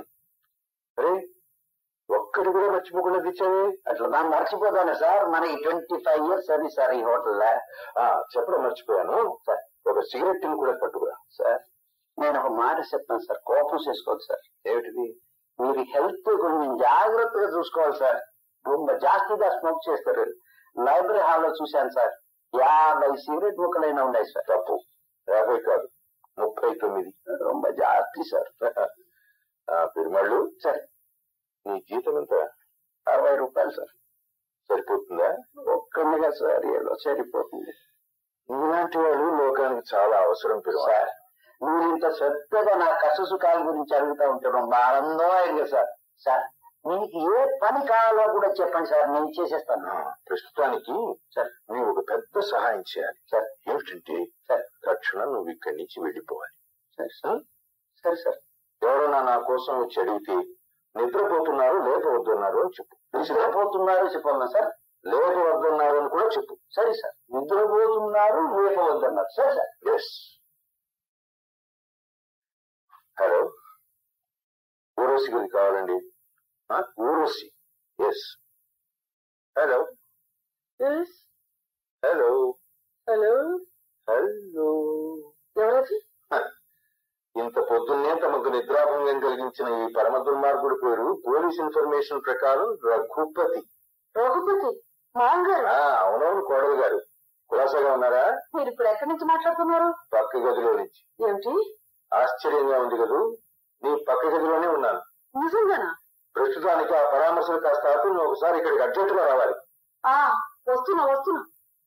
అరే ఒక్కటి కూడా మర్చిపోకుండా తెచ్చావే అట్లా దాన్ని మర్చిపోతాను సార్ మనకి twenty five years service sir ఈ హోటల్లో ఆ చెప్పడం మర్చిపోయాను సార్ ఒక సిగరెట్ ని కూడా పట్టుకురా సార్ నేను ఒక మాట చెప్తాను సార్ కోపం చేసుకోవద్దు సార్ ఏమిటిది మీరు హెల్త్ కొంచెం జాగ్రత్తగా చూసుకోవాలి సార్ ரொம்ப జాస్తిగా స్మోక్ చేస్తారు లైబ్రరీ హాల్ లో చూశాను సార్ యాభై సిగరెట్ ముక్కలైనా ఉన్నాయి సార్ తప్పు యాభై కాదు ముప్పై తొమ్మిది ரொம்ப జాస్తి సార్ ఆ పెరుమాళ్ళు సార్ నీ జీతం ఎంత అరవై రూపాయలు సార్ సరిపోతుందా ఒక్కడిగా సార్ ఏదో సరిపోతుంది ఇలాంటి వాళ్ళు లోకానికి చాలా అవసరం పెరుమాళ్ సార్ మీరు ఇంత శ్రద్ధగా నా కష్ట సుఖాల గురించి అడుగుతా ఉంటే ரொம்ப ఆనందం అయింది సార్ సార్ మీకు ఏ పని కావాలో కూడా చెప్పండి సార్ నేను చేసేస్తాను ఆ, ప్రస్తుతానికి సార్ నువ్వు ఒక పెద్ద సహాయం చేయాలి సార్ ఏమిటంటే సార్ తక్షణం నువ్వు ఇక్కడి నుంచి వెళ్ళిపోవాలి సరే సార్ సరే సార్ ఎవరైనా నా కోసం వచ్చి అడిగితే నిద్రపోతున్నారు లేపవద్దున్నారు అని చెప్పు నిద్రపోతున్నారు చెప్పాలన్నా సార్ లేపవద్దున్నారు అని కూడా చెప్పు సరే సార్ నిద్రపోతున్నారు లేపవద్దన్నారు సరే సార్ ఎస్ హలో ఊరోసి గది కావాలండి ఆ, ఊరోసి yes hello hello hello hello ఎవరది ఇంత పొద్దున్నే తమకు నిద్రాభంగం కలిగించిన ఈ పరమ దుర్మార్గుడి పేరు పోలీస్ ఇన్ఫర్మేషన్ ప్రకారం రఘుపతి రఘుపతి మాంగారు ఆ అవునవును కోడలు గారు కులాసాగా ఉన్నారా మీరు ఇప్పుడు ఎక్కడి నుంచి మాట్లాడుతున్నారు పక్క గదిలో నుంచి ఏమిటి ఆశ్చర్యంగా ఉంది కదూ నీ పక్క గదిలోనే ఉన్నాను నిజంగానా ప్రస్తుతానికి ఆ పరామర్శలు కాస్త ఆపి నువ్వు ఒకసారి ఇక్కడికి అర్జెంటుగా రావాలి ఆ వస్తున్నా వస్తున్నా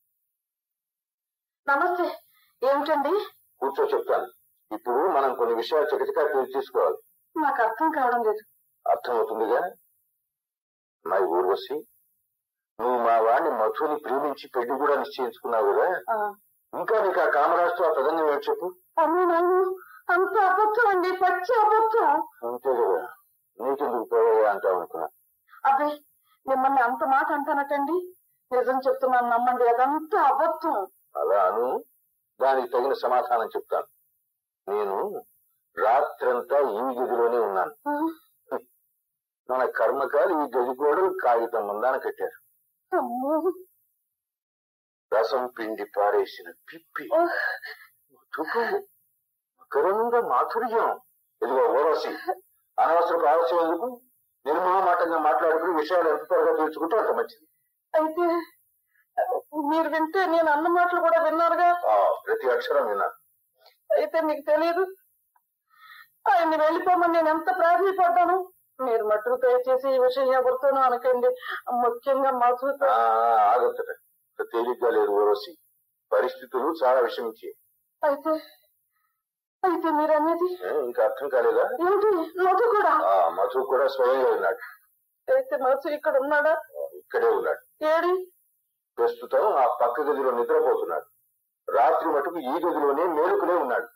నమస్తే ఏమిటండి కూర్చో చెప్తాను ఇప్పుడు మనం కొన్ని విషయాలు చకచకా తీసుకోవాలి నాకు అర్థం కావడం లేదు అర్థమవుతుందిగా మా ఊర్వశి నువ్వు మా వాడిని మధుని ప్రేమించి పెళ్లి కూడా నిశ్చయించుకున్నావు కదా ఆ, ఇంకా నీకు ఆ కామరాజుతో ఆ ప్రదంగం ఏంటి చెప్పు అమ్మో నాయన అంత అబద్ధం అండి పచ్చి అబద్ధం అంతే కదా నీకెందుకు పోవా అంటావు అనుకున్నా అబ్బే మిమ్మల్ని అంత మాట అంటానటండి నిజం చెప్తున్నాను నమ్మండి అదంతా అబద్ధం అలా అను దానికి తగిన సమాధానం చెప్తాను నేను రాత్రంతా ఈ గదిలోనే ఉన్నాను ఆ, మన కర్మకాలు ఈ గది గోడలు కాగితం ముందాన కట్టారు అమ్మో రసం పిండి పారేసిన పిప్పి ఆ, మధుకు మకరంద మాధుర్యం ఇదిగో ఓరసి అనవసరపు ఆలస్యం ఎందుకు నిర్మోహమాటంగా మాట్లాడుకుని విషయాలు ఎంత త్వరగా తెలుసుకుంటే అంత మంచిది అయితే మీరు వింటే నేను అన్న మాటలు కూడా విన్నారుగా ఆ, ప్రతి అక్షరం విన్నాను అయితే మీకు తెలియదు ఆయన్ని వెళ్ళిపోమని నేను ఎంత ప్రాధాన్యపడ్డాను మీరు మట్టుకు దయచేసి ఈ విషయం ఎవరితోనూ అనకండి ముఖ్యంగా మధుతో ఆ, ఆగొద్దట ఇంత తేలిగ్గా లేదు ఓరసి పరిస్థితులు చాలా విషమించి అయితే అయితే మీరు అనేది ఇంకా అర్థం కాలేదా ఏంటి మధు కూడా ఆ మధు కూడా స్వయంగా ఉన్నాడు అయితే మధు ఇక్కడ ఉన్నాడా ఇక్కడే ఉన్నాడు ఏడి ప్రస్తుతం ఆ పక్క గదిలో నిద్రపోతున్నాడు రాత్రి మటుకు ఈ గదిలోనే మేలుకునే ఉన్నాడు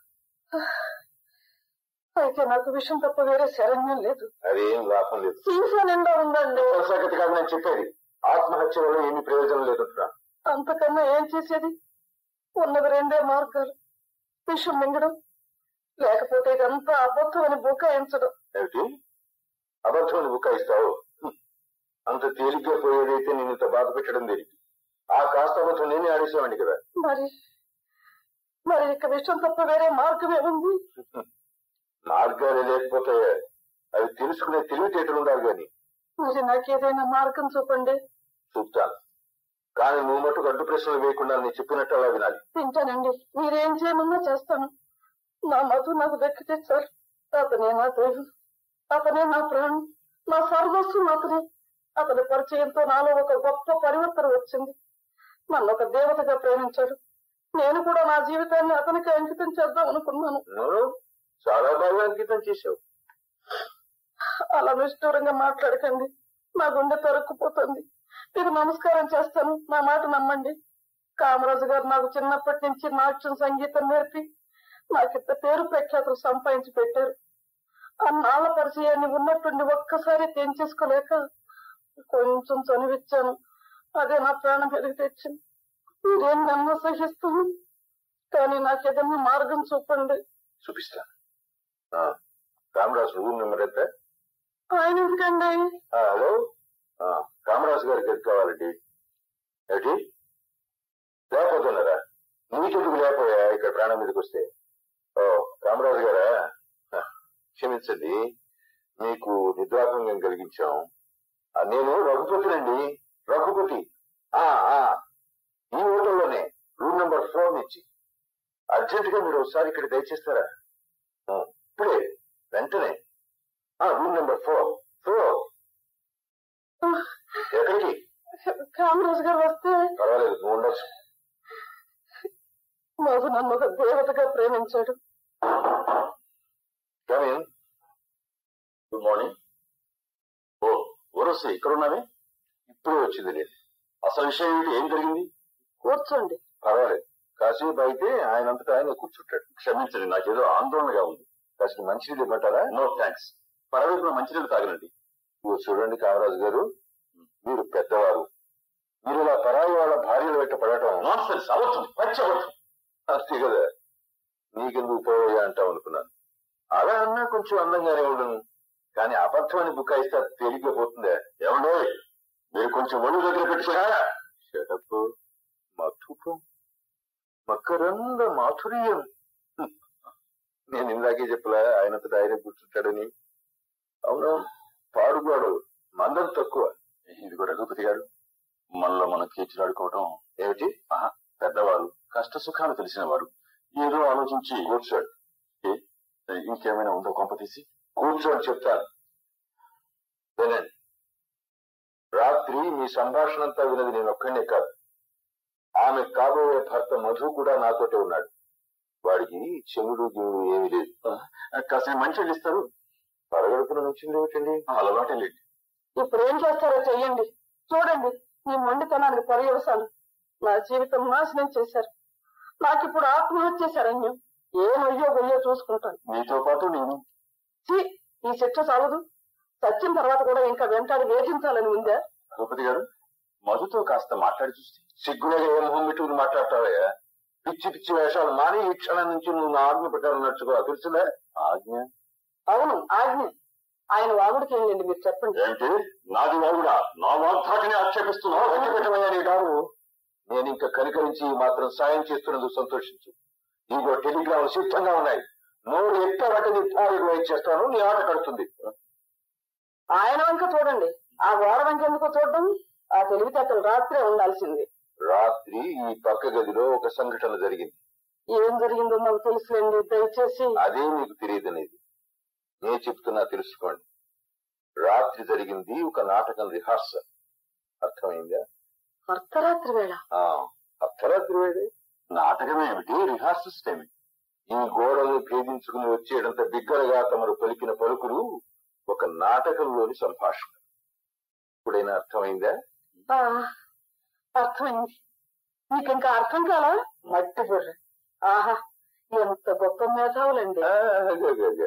అయితే నాకు విషయం తప్ప వేరే శరణ్యం లేదు అదేం లాభం లేదు సీసా నిండా ఉందండి సంగతి కాదు నేను చెప్పేది ఆత్మహత్య వల్ల ఏమీ ప్రయోజనం లేదంటున్నాను అంతకన్నా ఏం చేసేది ఉన్నది రెండే మార్గాలు విషం మింగడం లేకపోతే ఇదంతా అబద్ధం అని బుకాయించడం ఏమిటి అబద్ధం బుకాయిస్తావు హ్మ్. అంత తేలిగ్గా పోయేదైతే నేను ఇంత బాధ పెట్టడం దేనికి ఆ కాస్త అబద్ధం నేనే ఆడేసేవాడిని కదా మరి మరి ఇక విషయం తప్ప వేరే మార్గం ఏముంది మార్గాలు లేకపోతే అవి తెలుసుకునే తెలివితేటలు ఉండాలి కానీ మరి నాకేదైనా మార్గం చూపండి చూపుతాను కానీ నువ్వు మటుకు అడ్డు ప్రశ్నలు వేయకుండా నేను చెప్పినట్టు అలా వినాలి వింటానండి మీరేం చేయమన్నా చేస్తాను నా మధు నాకు దక్కితే చాలు అతనే నా దైవం అతనే నా ప్రాణం నా సర్వస్వం అతనే అతని పరిచయంతో నాలో ఒక గొప్ప పరివర్తన వచ్చింది నన్ను ఒక దేవతగా ప్రేమించాడు నేను కూడా నా జీవితాన్ని అతనికి అంకితం చేద్దాం అనుకున్నాను నువ్వు చాలా బాగా అంకితం చేశావు అలా నిష్ఠూరంగా మాట్లాడకండి నా గుండె తరుక్కుపోతుంది మీకు నమస్కారం చేస్తాను నా మాట నమ్మండి కామరాజు గారు నాకు చిన్నప్పటి నుంచి నాట్యం సంగీతం నేర్పి నాకింత పేరు ప్రఖ్యాతులు సంపాదించి పెట్టారు ఆ నాళ్ళ పరిచయాన్ని ఉన్నట్టుండి ఒక్కసారి తెంచేసుకోలేక కొంచెం చనివిచ్చాను అదే నా ప్రాణం పెరిగి తెచ్చింది మీరేం నన్ను సహిస్తాను కానీ నాకేదన్నా మార్గం చూపండి చూపిస్తాను ఆ, కామరాజు రూమ్ నెంబర్ ఎంత ఆయన ఎందుకండి ఆ, హలో ఆ, కామరాజు గారికి ఎదురు కావాలండి ఏమిటి లేకపోతున్నారా నీకెందుకు లేకపోయా ఇక్కడ ప్రాణం మీదకి వస్తే ఓ కామరాజు గారా ఆ, క్షమించండి మీకు నిద్రాభంగం కలిగించాం ఆ, నేను రఘుపతినండి రఘుపతి ఆ ఆ ఈ హోటల్లోనే రూమ్ నెంబర్ ఫోర్ నుంచి అర్జెంట్ గా మీరు ఒకసారి ఇక్కడ దయచేస్తారా ఆ, ఇప్పుడే వెంటనే ఆ రూమ్ నెంబర్ ఫోర్ ఫోర్ ఎక్కడికి కామరాజు గారు వస్తే పర్వాలేదు నువ్వు ఉండొచ్చు మాకు నన్ను ఒక దేవతగా ప్రేమించాడు కమిన్ గుడ్ మార్నింగ్ ఓ ఊరసి ఇక్కడ ఉన్నావే ఇప్పుడే వచ్చింది నేను అసలు విషయం ఏంటి ఏం జరిగింది కూర్చోండి పర్వాలేదు కాసేపు అయితే ఆయన అంతటా ఆయన కూర్చుంటాడు క్షమించండి నాకేదో ఆందోళనగా ఉంది కాసిన మంచినీళ్ళు ఇవ్వమంటారా నో థ్యాంక్స్ పర్వాలేదు మంచినీళ్ళు తాగనండి ఇదిగో చూడండి కామరాజు గారు మీరు పెద్దవారు మీరు ఇలా పరాయి వాళ్ళ భార్యలు వెంట పడటం నాన్సెన్స్ అబద్ధం పచ్చి అబద్ధం అంతే కదా నీకెందుకు పోవయ్యా అంటావు అనుకున్నాను అలా అన్నా కొంచెం అందంగానే ఉండను కానీ అబద్ధం అని బుకాయిస్తే అది తేలిగ్గా పోతుందే ఏమండో మీరు కొంచెం ఒళ్ళు దగ్గర పెట్టుకున్నారా షటప్ మధుపం మకరంద మాధుర్యం హ్మ్. నేను ఇందాకే చెప్పలా ఆయనంతటా ఆయన కూర్చుంటాడని అవును పాడుగాడు మందం తక్కువ ఇది కూడా రఘుపతి గారు మనలో మనం కీర్చిలాడుకోవటం ఏమిటి ఆహా, పెద్దవాళ్ళు కష్ట సుఖాలు తెలిసిన వారు ఏదో ఆలోచించి కూర్చోండి ఏ, ఇంకేమైనా ఉందో కొంప తీసి కూర్చోని చెప్తాను వినండి రాత్రి మీ సంభాషణ అంతా వినది నేను ఒక్కడే కాదు ఆమె కాబోయే భర్త మధు కూడా నాతోటే ఉన్నాడు వాడికి చెముడు గిముడు ఏమీ లేదు కాసిన మంచి ఇస్తారు పరగడుపున నుంచింది ఏమిటండి అలవాటే లేదు ఇప్పుడు ఏం చేస్తారో చెయ్యండి చూడండి ఈ మొండితనానికి పర్యవసాలు నా జీవితం నాశనం చేశారు నాకు ఇప్పుడు ఆత్మహత్య శరణ్యం ఏమయ్యో గొయ్యో చూసుకుంటాను మీతో పాటు నేను ఛీ, ఈ శిక్ష సాగదు సత్యం తర్వాత కూడా ఇంకా వెంటాడి వేధించాలని ఉందా రఘుపతి గారు మధుతో కాస్త మాట్లాడి చూస్తే సిగ్గులేగా ఏ మొహం పెట్టుకుని మాట్లాడతావయ్యా పిచ్చి పిచ్చి వేషాలు మాని ఈ క్షణం నుంచి నువ్వు నా ఆజ్ఞ ప్రకారం నడుచుకో తెలుసులే ఆజ్ఞ అవును ఆజ్ఞ ఆయన వాగుడికి ఏంటండి మీరు చెప్పండి ఏంటి నాది వాగుడా నా వాగ్దాటిని ఆక్షేపిస్తున్నావు పెట్టమయ్యా నీ దారు నేను ఇంకా కనికరించి ఈ మాత్రం సాయం చేస్తున్నందుకు సంతోషించు నీకు టెలిగ్రామ్ సిద్ధంగా ఉన్నాయి నోరు ఎక్కబట్టి నీ పాలు చేస్తాను నీ ఆట కడుతుంది ఆయన వంక చూడండి ఆ గోడ వంక ఎందుకో చూడడం ఆ తెలివితేటలు రాత్రే ఉండాల్సింది రాత్రి ఈ పక్క గదిలో ఒక సంఘటన జరిగింది ఏం జరిగిందో నాకు తెలుసులేండి దయచేసి అదే మీకు తెలియదనేది నేను చెప్తున్నా తెలుసుకోండి రాత్రి జరిగింది ఒక నాటకం రిహార్సల్ అర్థమైందా అర్ధరాత్రి వేళ ఆ, అర్ధరాత్రి వేడే నాటకం ఏమిటి రిహార్సల్స్ ఏమిటి ఈ గోడలు భేదించుకుని వచ్చేటంత బిగ్గరగా తమరు పలికిన పలుకులు ఒక నాటకంలోని సంభాషణ ఇప్పుడైనా అర్థమైందా ఆ, అర్థమైంది మీకు ఇంకా అర్థం కాలా మట్టి బుర్ర ఆహా ఎంత గొప్ప మేధావులండి ఆ, అదే, అదే, అదే.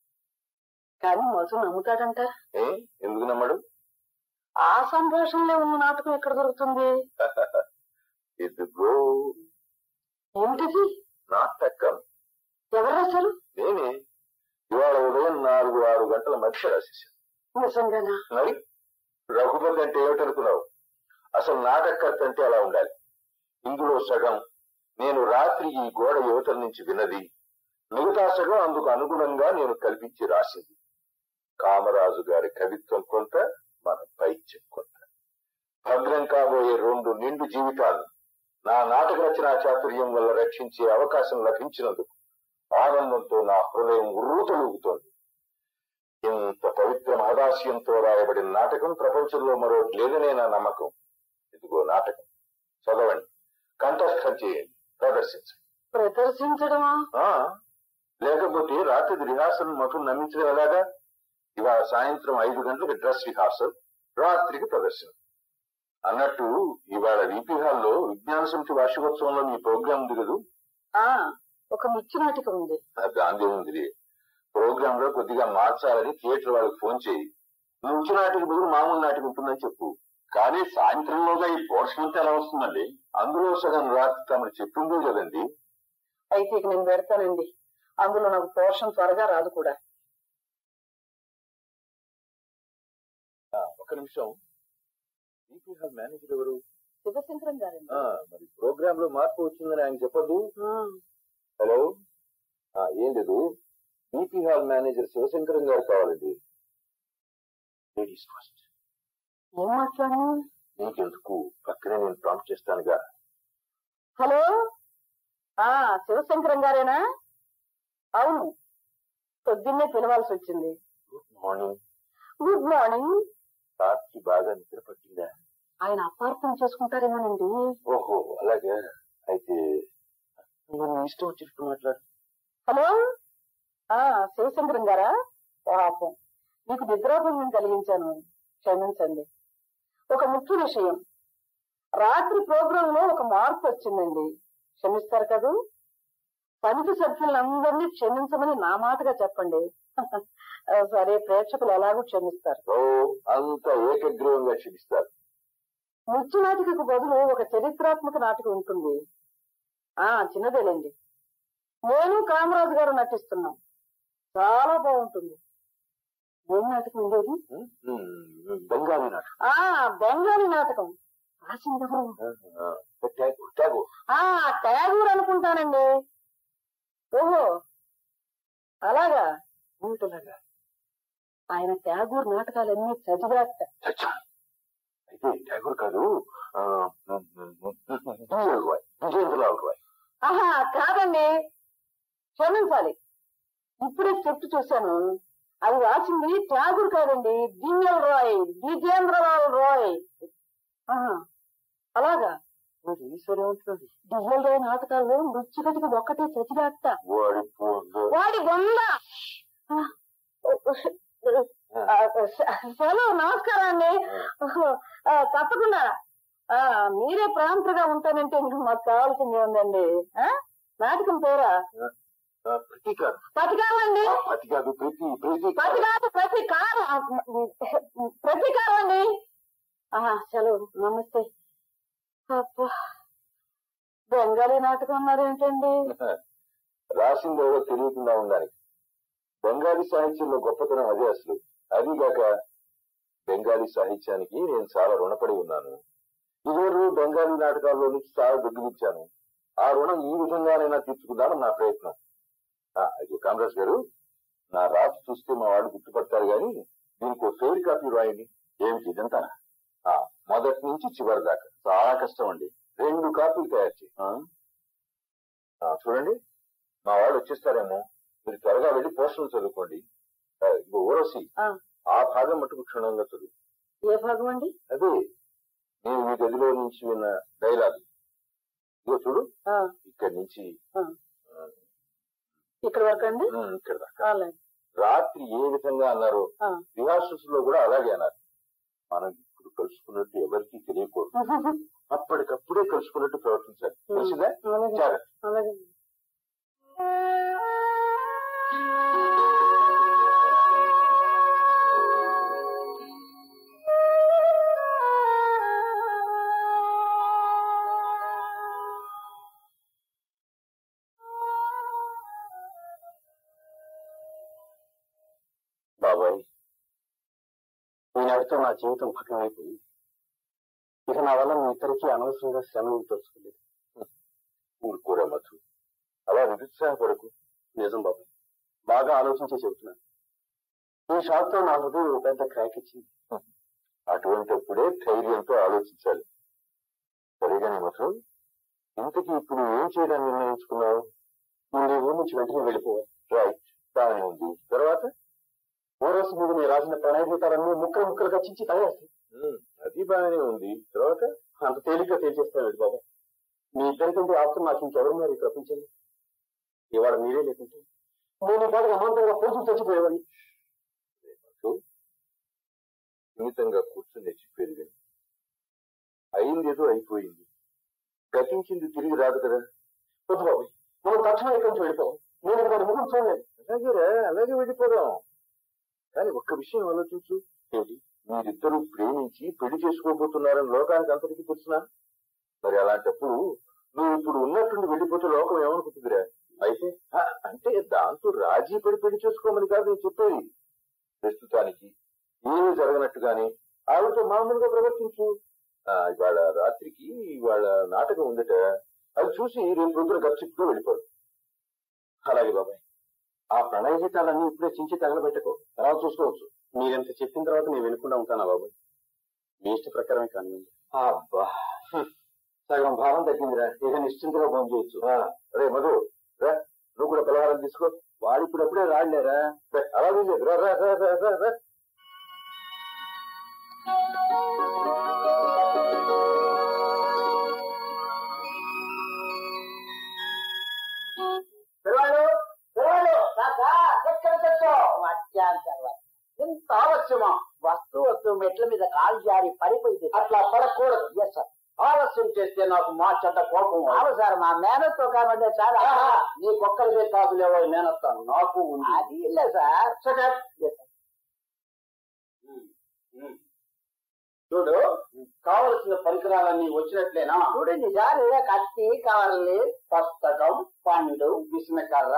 కానీ మధు నమ్ముతాడంట ఏ ఎందుకు నమ్మడు ఆ సంభాషణలో ఉన్న నాటకం ఎక్కడ దొరుకుతుంది ఇదిగో ఏమిటిది నాటకం ఎవరు రాశారు నేనే ఇవాళ ఉదయం నాలుగు ఆరు గంటల మధ్య రాసేసాను నిజంగానా మరి రఘుపతి అంటే ఏమిటనుకున్నావు అసలు నాటకర్త అంటే అలా ఉండాలి ఇందులో సగం నేను రాత్రి ఈ గోడ యువతల నుంచి విన్నది మిగతా సగం అందుకు అనుగుణంగా నేను కల్పించి రాసింది కామరాజు గారి కవిత్వం కొంత మన పైత్యం కొంత భద్రం కాబోయే రెండు నిండు జీవితాలు నా నాటక రచనా చాతుర్యం వల్ల రక్షించే అవకాశం లభించినందుకు ఆనందంతో నా హృదయం ఉర్రూతలూగుతోంది ఇంత పవిత్ర మహదాశయంతో రాయబడిన నాటకం ప్రపంచంలో మరొకటి లేదనే నా నమ్మకం ఇదిగో నాటకం చదవండి కంఠస్థం చేయండి ప్రదర్శించండి ప్రదర్శించడమా ఆ, లేకపోతే రాత్రి రిహార్సల్ మధు నమ్మించడం ఎలాగా ఇవాళ సాయంత్రం ఐదు గంటలకు డ్రెస్ రిహార్సల్ రాత్రికి ప్రదర్శన అన్నట్టు ఇవాళ వీపీ హాల్లో విజ్ఞాన సమితి వార్షికోత్సవంలో మీ ప్రోగ్రాం ఉంది కదూ ఆ ఒక మిచ్చి నాటిక ఉంది దాందే ఉంది ప్రోగ్రామ్ లో కొద్దిగా మార్చాలని థియేటర్ వాళ్ళకి ఫోన్ చేయి నుంచి నాటికి బదులు మామూలు నాటికి ఉంటుందని చెప్పు కానీ సాయంత్రంలోగా ఈ పోర్షన్ అంతా ఎలా వస్తుందండి అందులో సగం రాత్రి తమరు చెప్పిందో కదండి అయితే ఇక నేను పెడతానండి అందులో నాకు పోర్షన్ త్వరగా రాదు కూడా ఆ, ఒక్క నిమిషం వీపీ హాల్ మేనేజర్ ఎవరు శివశంకరం గారండి ఆ, మరి ప్రోగ్రామ్ లో మార్పు వచ్చిందని ఆయన చెప్పొద్దు ఆ, హలో ఆ, ఏం లేదు బీపీ హాల్ మేనేజర్ శివశంకరం గారు కావాలండి లేడీస్ ఫస్ట్ ఏం మాట్లాడను నీకెందుకు పక్కనే నేను ప్రాంప్ట్ చేస్తానుగా హలో ఆ శివశంకరం గారేనా అవును పొద్దున్నే పిలవాల్సి వచ్చింది గుడ్ మార్నింగ్ గుడ్ మార్నింగ్ రాత్రి బాగా నిద్ర పట్టిందా ఆయన అపార్థం చేసుకుంటారేమోనండి ఓహో అలాగే అయితే మరి నీ ఇష్టం వచ్చినట్టు మాట్లాడు హలో ఆ శివశంకరం గారా పాపం మీకు నిద్రాభంగం కలిగించాను క్షమించండి ఒక ముఖ్య విషయం రాత్రి ప్రోగ్రామ్ లో ఒక మార్పు వచ్చిందండి క్షమిస్తారు కదూ సమితి సభ్యులందరినీ క్షమించమని నా మాటగా చెప్పండి ఆ, సరే ప్రేక్షకులు ఎలాగో క్షమిస్తారు ఓ అంత ఏకగ్రీవంగా క్షమిస్తారు ముఖ్య నాటికకు బదులు ఒక చరిత్రాత్మక నాటిక ఉంటుంది ఆ చిన్నదేలేండి నేను కామరాజు గారు నటిస్తున్నాం చాలా బాగుంటుంది ఏం నాటకం ఉండేది ఉమ్, ఉమ్, బెంగాలీ నాటకం ఆ బెంగాలీ నాటకం రాసిందెవరు ఆ, ట్యాగు ట్యాగు ఆ ట్యాగూర్ అనుకుంటానండి ఓహో అలాగా ఏమిటలాగా ఆయన ట్యాగూర్ నాటకాలన్నీ చదివాట చచ్చా. అయితే ట్యాగూర్ కాదు ఆ, విజయరావు రాయ్ విజయేంద్రరావు రాయ్ ఆహా కాదండి క్షమించాలి ఇప్పుడే స్క్రిప్ట్ చూశాను అది రాసింది ట్యాగూర్ కాదండి దివ్యల్ రాయ్ విజేంద్రలాల్ రాయ్ ఆహా, అలాగా మరి ఈశ్వరం ఏమంటున్నాడు దివ్యల్ రాయ్ నాటకాల్లో మృత్యుగతికి ఒక్కటే చదివాట వాడి పోన్లు. వాడి బొంద ఆ, ఆ, సెలవు నమస్కారం అండి ఆ, తప్పకుండా ఆ, మీరే ప్రాంతగా ఉంటానంటే ఇంకా మాకు కావాల్సింది ఉందండి ఆ? నాటకం పేరా ప్రతీకారం పతికారండి అది కాదు ప్రీతి ప్రీతి పతికారం ప్రతికారం ప్రతీకారం అండి ఆహా, సెలవు నమస్తే అబ్బా. బెంగాలీ నాటకం అన్నారేంటండి రాసిందేవో తెలియకుండా ఉండానికి బెంగాలీ సాహిత్యంలో గొప్పతనం అదే అసలు అదిగాక బెంగాలీ సాహిత్యానికి నేను చాలా రుణపడి ఉన్నాను ఇదివరకు బెంగాలీ నాటకాల్లో నుంచి చాలా దగ్గరించాను ఆ రుణం ఈ విధంగానైనా తీర్చుకుందామని నా ప్రయత్నం ఆ, అది కామరాజ్ గారు నా రాసి చూస్తే మా వాళ్ళు గుర్తుపడతారు గాని దీనికి ఒక ఫెయిర్ కాపీ రాయండి ఏమిటి ఇదంతా ఆ, మొదటి నుంచి చివరి దాకా చాలా కష్టం అండి రెండు కాపీలు తయారు చేయి ఆ? ఆ, చూడండి మా వాళ్ళు వచ్చేస్తారేమో మీరు త్వరగా వెళ్ళి పోస్టులు చదువుకోండి ఆ, ఇదిగో ఊరసి ఆ. ఆ భాగం మటుకు క్షుణ్ణంగా చదువు ఏ భాగం అండి అదే నేను మీ గదిలో నుంచి విన్న డైలాగ్ ఇదిగో చూడు ఆ, ఇక్కడి నుంచి ఆ. ఆ, ఇక్కడ వరకు అండి ఉమ్, ఇక్కడ దాకా అలాగే రాత్రి ఏ విధంగా అన్నారో ఆ. రిహార్సల్స్ లో కూడా అలాగే అన్నారు మనం ఇప్పుడు కలుసుకున్నట్టు ఎవరికీ తెలియకూడదు అప్పటికప్పుడే కలుసుకున్నట్టు ప్రవర్తించాలి తెలిసిందా అలాగే జాగ్రత్త అలాగే బాబాయ్ ఈనాటితో నా జీవితం భగ్నమైపోయింది ఇక నా వల్ల మీ ఇద్దరికి అనవసరంగా శ్రమ తోచుకోలేదు ఊరుకోరా మధు అలా నిరుత్సాహపడకు నిజం బాబాయ్ బాగా ఆలోచించే చెబుతున్నాను ఈ షాక్ తో నా హృదయం ఓ పెద్ద క్రాక్ ఇచ్చింది అటువంటిప్పుడే ధైర్యంతో ఆలోచించాలి సరేగాని మధు ఇంతకీ ఇప్పుడు ఏం చేయడానికి నిర్ణయించుకున్నావు ముందు ఊరు నుంచి వెంటనే వెళ్ళిపోవాలి రైట్ బాగానే ఉంది తర్వాత ఓరోసు మీద నేను రాసిన ప్రణయ గీతాలన్నీ ముక్కలు ముక్కలుగా చించి తయారు అది బాగానే ఉంది తర్వాత అంత తేలిగ్గా తేల్చేస్తాను బాబా మీ ఇద్దరికంటే ఆప్తం నాకు ఇంకెవరు మరి ఈ ప్రపంచంలో ఇవాళ మీరే లేకుంటే నేను పాటు అమాంతంగా పోజు చచ్చిపోయేవాడిని సున్నితంగా కూర్చుని చెప్పేది విను అయింది ఏదో అయిపోయింది గతించింది తిరిగి రాదు కదా వద్దు బాబాయ్ మనం తక్షణం ఇక్కడి నుంచి వెళ్ళిపోవాలి నేను ఇక్కడ ముఖం చూడలేదు అలాగే అలాగే వెళ్ళిపోదాం కానీ ఒక్క విషయం ఆలోచించు ఏంటి మీరిద్దరూ ప్రేమించి పెళ్లి చేసుకోబోతున్నారని లోకానికి అంతటికి తెలిసిన మరి అలాంటప్పుడు నువ్వు ఇప్పుడు ఉన్నట్టుండి వెళ్ళిపోతే లోకం ఏమనుకుంటుందిరా అయితే ఆ, అంటే దాంతో రాజీ పడి పెళ్లి చేసుకోమని కాదు నేను చెప్పేది ప్రస్తుతానికి ఏమీ జరగనట్టుగానే ఆవిడతో మామూలుగా ప్రవర్తించు ఆ, ఇవాళ రాత్రికి ఇవాళ నాటకం ఉందట అది చూసి రేపు పొద్దున గప్చిప్గా వెళ్ళిపోదు అలాగే బాబాయ్ ఆ ప్రణయ గీతాలన్నీ ఇప్పుడే చించి తగలబెట్టకు తర్వాత చూసుకోవచ్చు మీరెంత చెప్పిన తర్వాత నేను వినకుండా ఉంటానా బాబు మీ ఇష్ట ప్రకారమే కానీ అబ్బా హ్మ్. సగం భావం తగ్గిందిరా ఇక నిశ్చింతగా ఫోన్ చేయొచ్చు అరే మధు రా నువ్వు కూడా పలహారం తీసుకో వాడు ఇప్పుడప్పుడే రాలేరా అలాగే లేదు. రా రా రా రా రా రా పిల్లలు పిల్లలు కాకా ఎక్కడ తెచ్చావు వచ్చాను తర్వాత ఇంత ఆలస్యమా వస్తూ వస్తూ మెట్ల మీద కాలు జారి పడిపోయింది అట్లా పడకూడదు ఎస్ సార్ ఆలస్యం చేస్తే నాకు మా చెడ్డ కోపం అవును సార్ మా మేనత్తో కాబట్టి సార్ నీకొక్కరిదే కాదు లేవో మేనత్తాను నాకు ఉంది అది ఇల్లే సార్ చూడు కావలసిన పరికరాలన్నీ వచ్చినట్లేనా చూడండి సార్ ఇదే కత్తి కావాలి పుస్తకం పండు విస్మకర్ర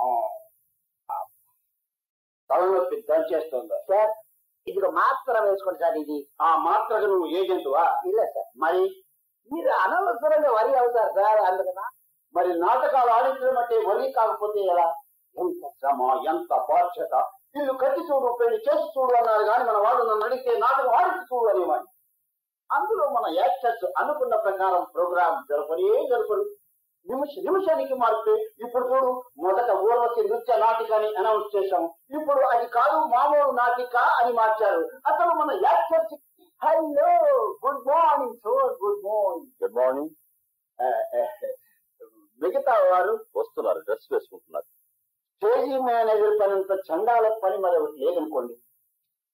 తలనొప్పి దంచేస్తుందా సార్ ఇది మాత్ర వేసుకోండి సార్ ఇది ఆ మాత్రకు నువ్వు ఏజెంటువా ಇಲ್ಲ సార్ మరి మీరు అనవసరంగా వరి అవుతారు సార్ అందుకనా మరి నాటకాలు ఆడించడం అంటే వరి కాకపోతే ఎలా ఎంత శ్రమ ఎంత బాధ్యత వీళ్ళు కట్టి చూడు పెళ్లి చేసి చూడు అన్నారు కానీ మన వాళ్ళు నన్ను అడిగితే నాటకం ఆడించి చూడు అనేవాడిని అందులో మన యాక్టర్స్ అనుకున్న ప్రకారం ప్రోగ్రామ్ జరపనే జరపరు నిమిష నిమిషానికి మార్పే ఇప్పుడు చూడు మొదట ఊర్వశి నృత్య నాటికని అనౌన్స్ చేశాం ఇప్పుడు అది కాదు మామూలు నాటిక అని మార్చారు అసలు మన actors hello good morning sir good morning good morning మిగతా వారు వస్తున్నారు డ్రెస్ వేసుకుంటున్నారు స్టేజీ మేనేజర్ పనంత చండాల పని మరొకటి లేదనుకోండి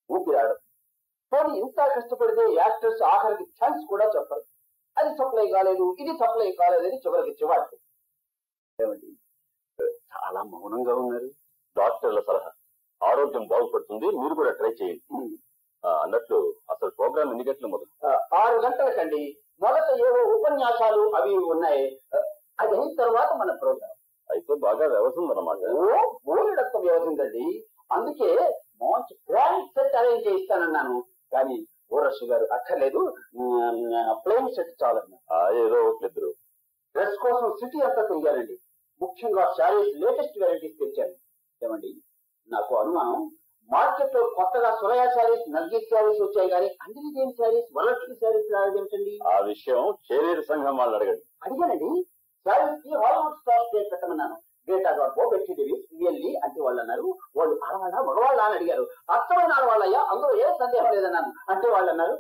ఊపిరాడదు పోనీ ఇంత కష్టపడితే యాక్టర్స్ ఆఖరికి ఛాన్స్ కూడా చెప్పరు అది సప్లై కాలేదు ఇది సప్లై కాలేదని చివరికి చివాడు ఏమండి చాలా మౌనంగా ఉన్నారు డాక్టర్ల సలహా ఆరోగ్యం బాగుపడుతుంది మీరు కూడా ట్రై చేయండి ఆ, అన్నట్లు అసలు ప్రోగ్రామ్ ఎన్ని గంటలు మొదలు ఆ, ఆరు గంటలకండి మొదట ఏవో ఉపన్యాసాలు అవి ఉన్నాయి ఆ, అది అయిన తర్వాత మన ప్రోగ్రాం అయితే బాగా వ్యవసాయం అన్నమాట ఓ బోలెడంత వ్యవసిందండి అందుకే మంచి గ్రాండ్ సెట్ అరేంజ్ చేయిస్తానన్నాను కానీ ఊరష్ గారు అక్కర్లేదు ప్లేన్ సెట్ చాలన్నారు ఆ, ఏదో ఒకటిద్దరు డ్రెస్ కోసం సిటీ అంతా తిరిగారండి ముఖ్యంగా శారీస్ లేటెస్ట్ వెరైటీస్ తెచ్చాను ఏమండి నాకు అనుమానం మార్కెట్ లో కొత్తగా సురయా శారీస్ నర్గిస్ శారీస్ వచ్చాయి కానీ అంజలిజేన్ శారీస్ వరలక్ష్మి శారీస్ రాదేమిటండి ఆ విషయం చేనేరు సంఘం వాళ్ళు అడగండి అడిగానండి శారీస్ కి హాలీవుడ్ స్టార్ పేరు పెట్టమన్నాను డేటా గార్బో బెట్టి డేవిస్ విఎల్ఈ అంటే వాళ్ళు అన్నారు వాళ్ళు ఆడవాళ్ళ మగవాళ్ళ అని అడిగారు అర్థమైన ఆడవాళ్ళయ్యా అందులో ఏ సందేహం లేదన్నాను అంటే వాళ్ళు అన్నారు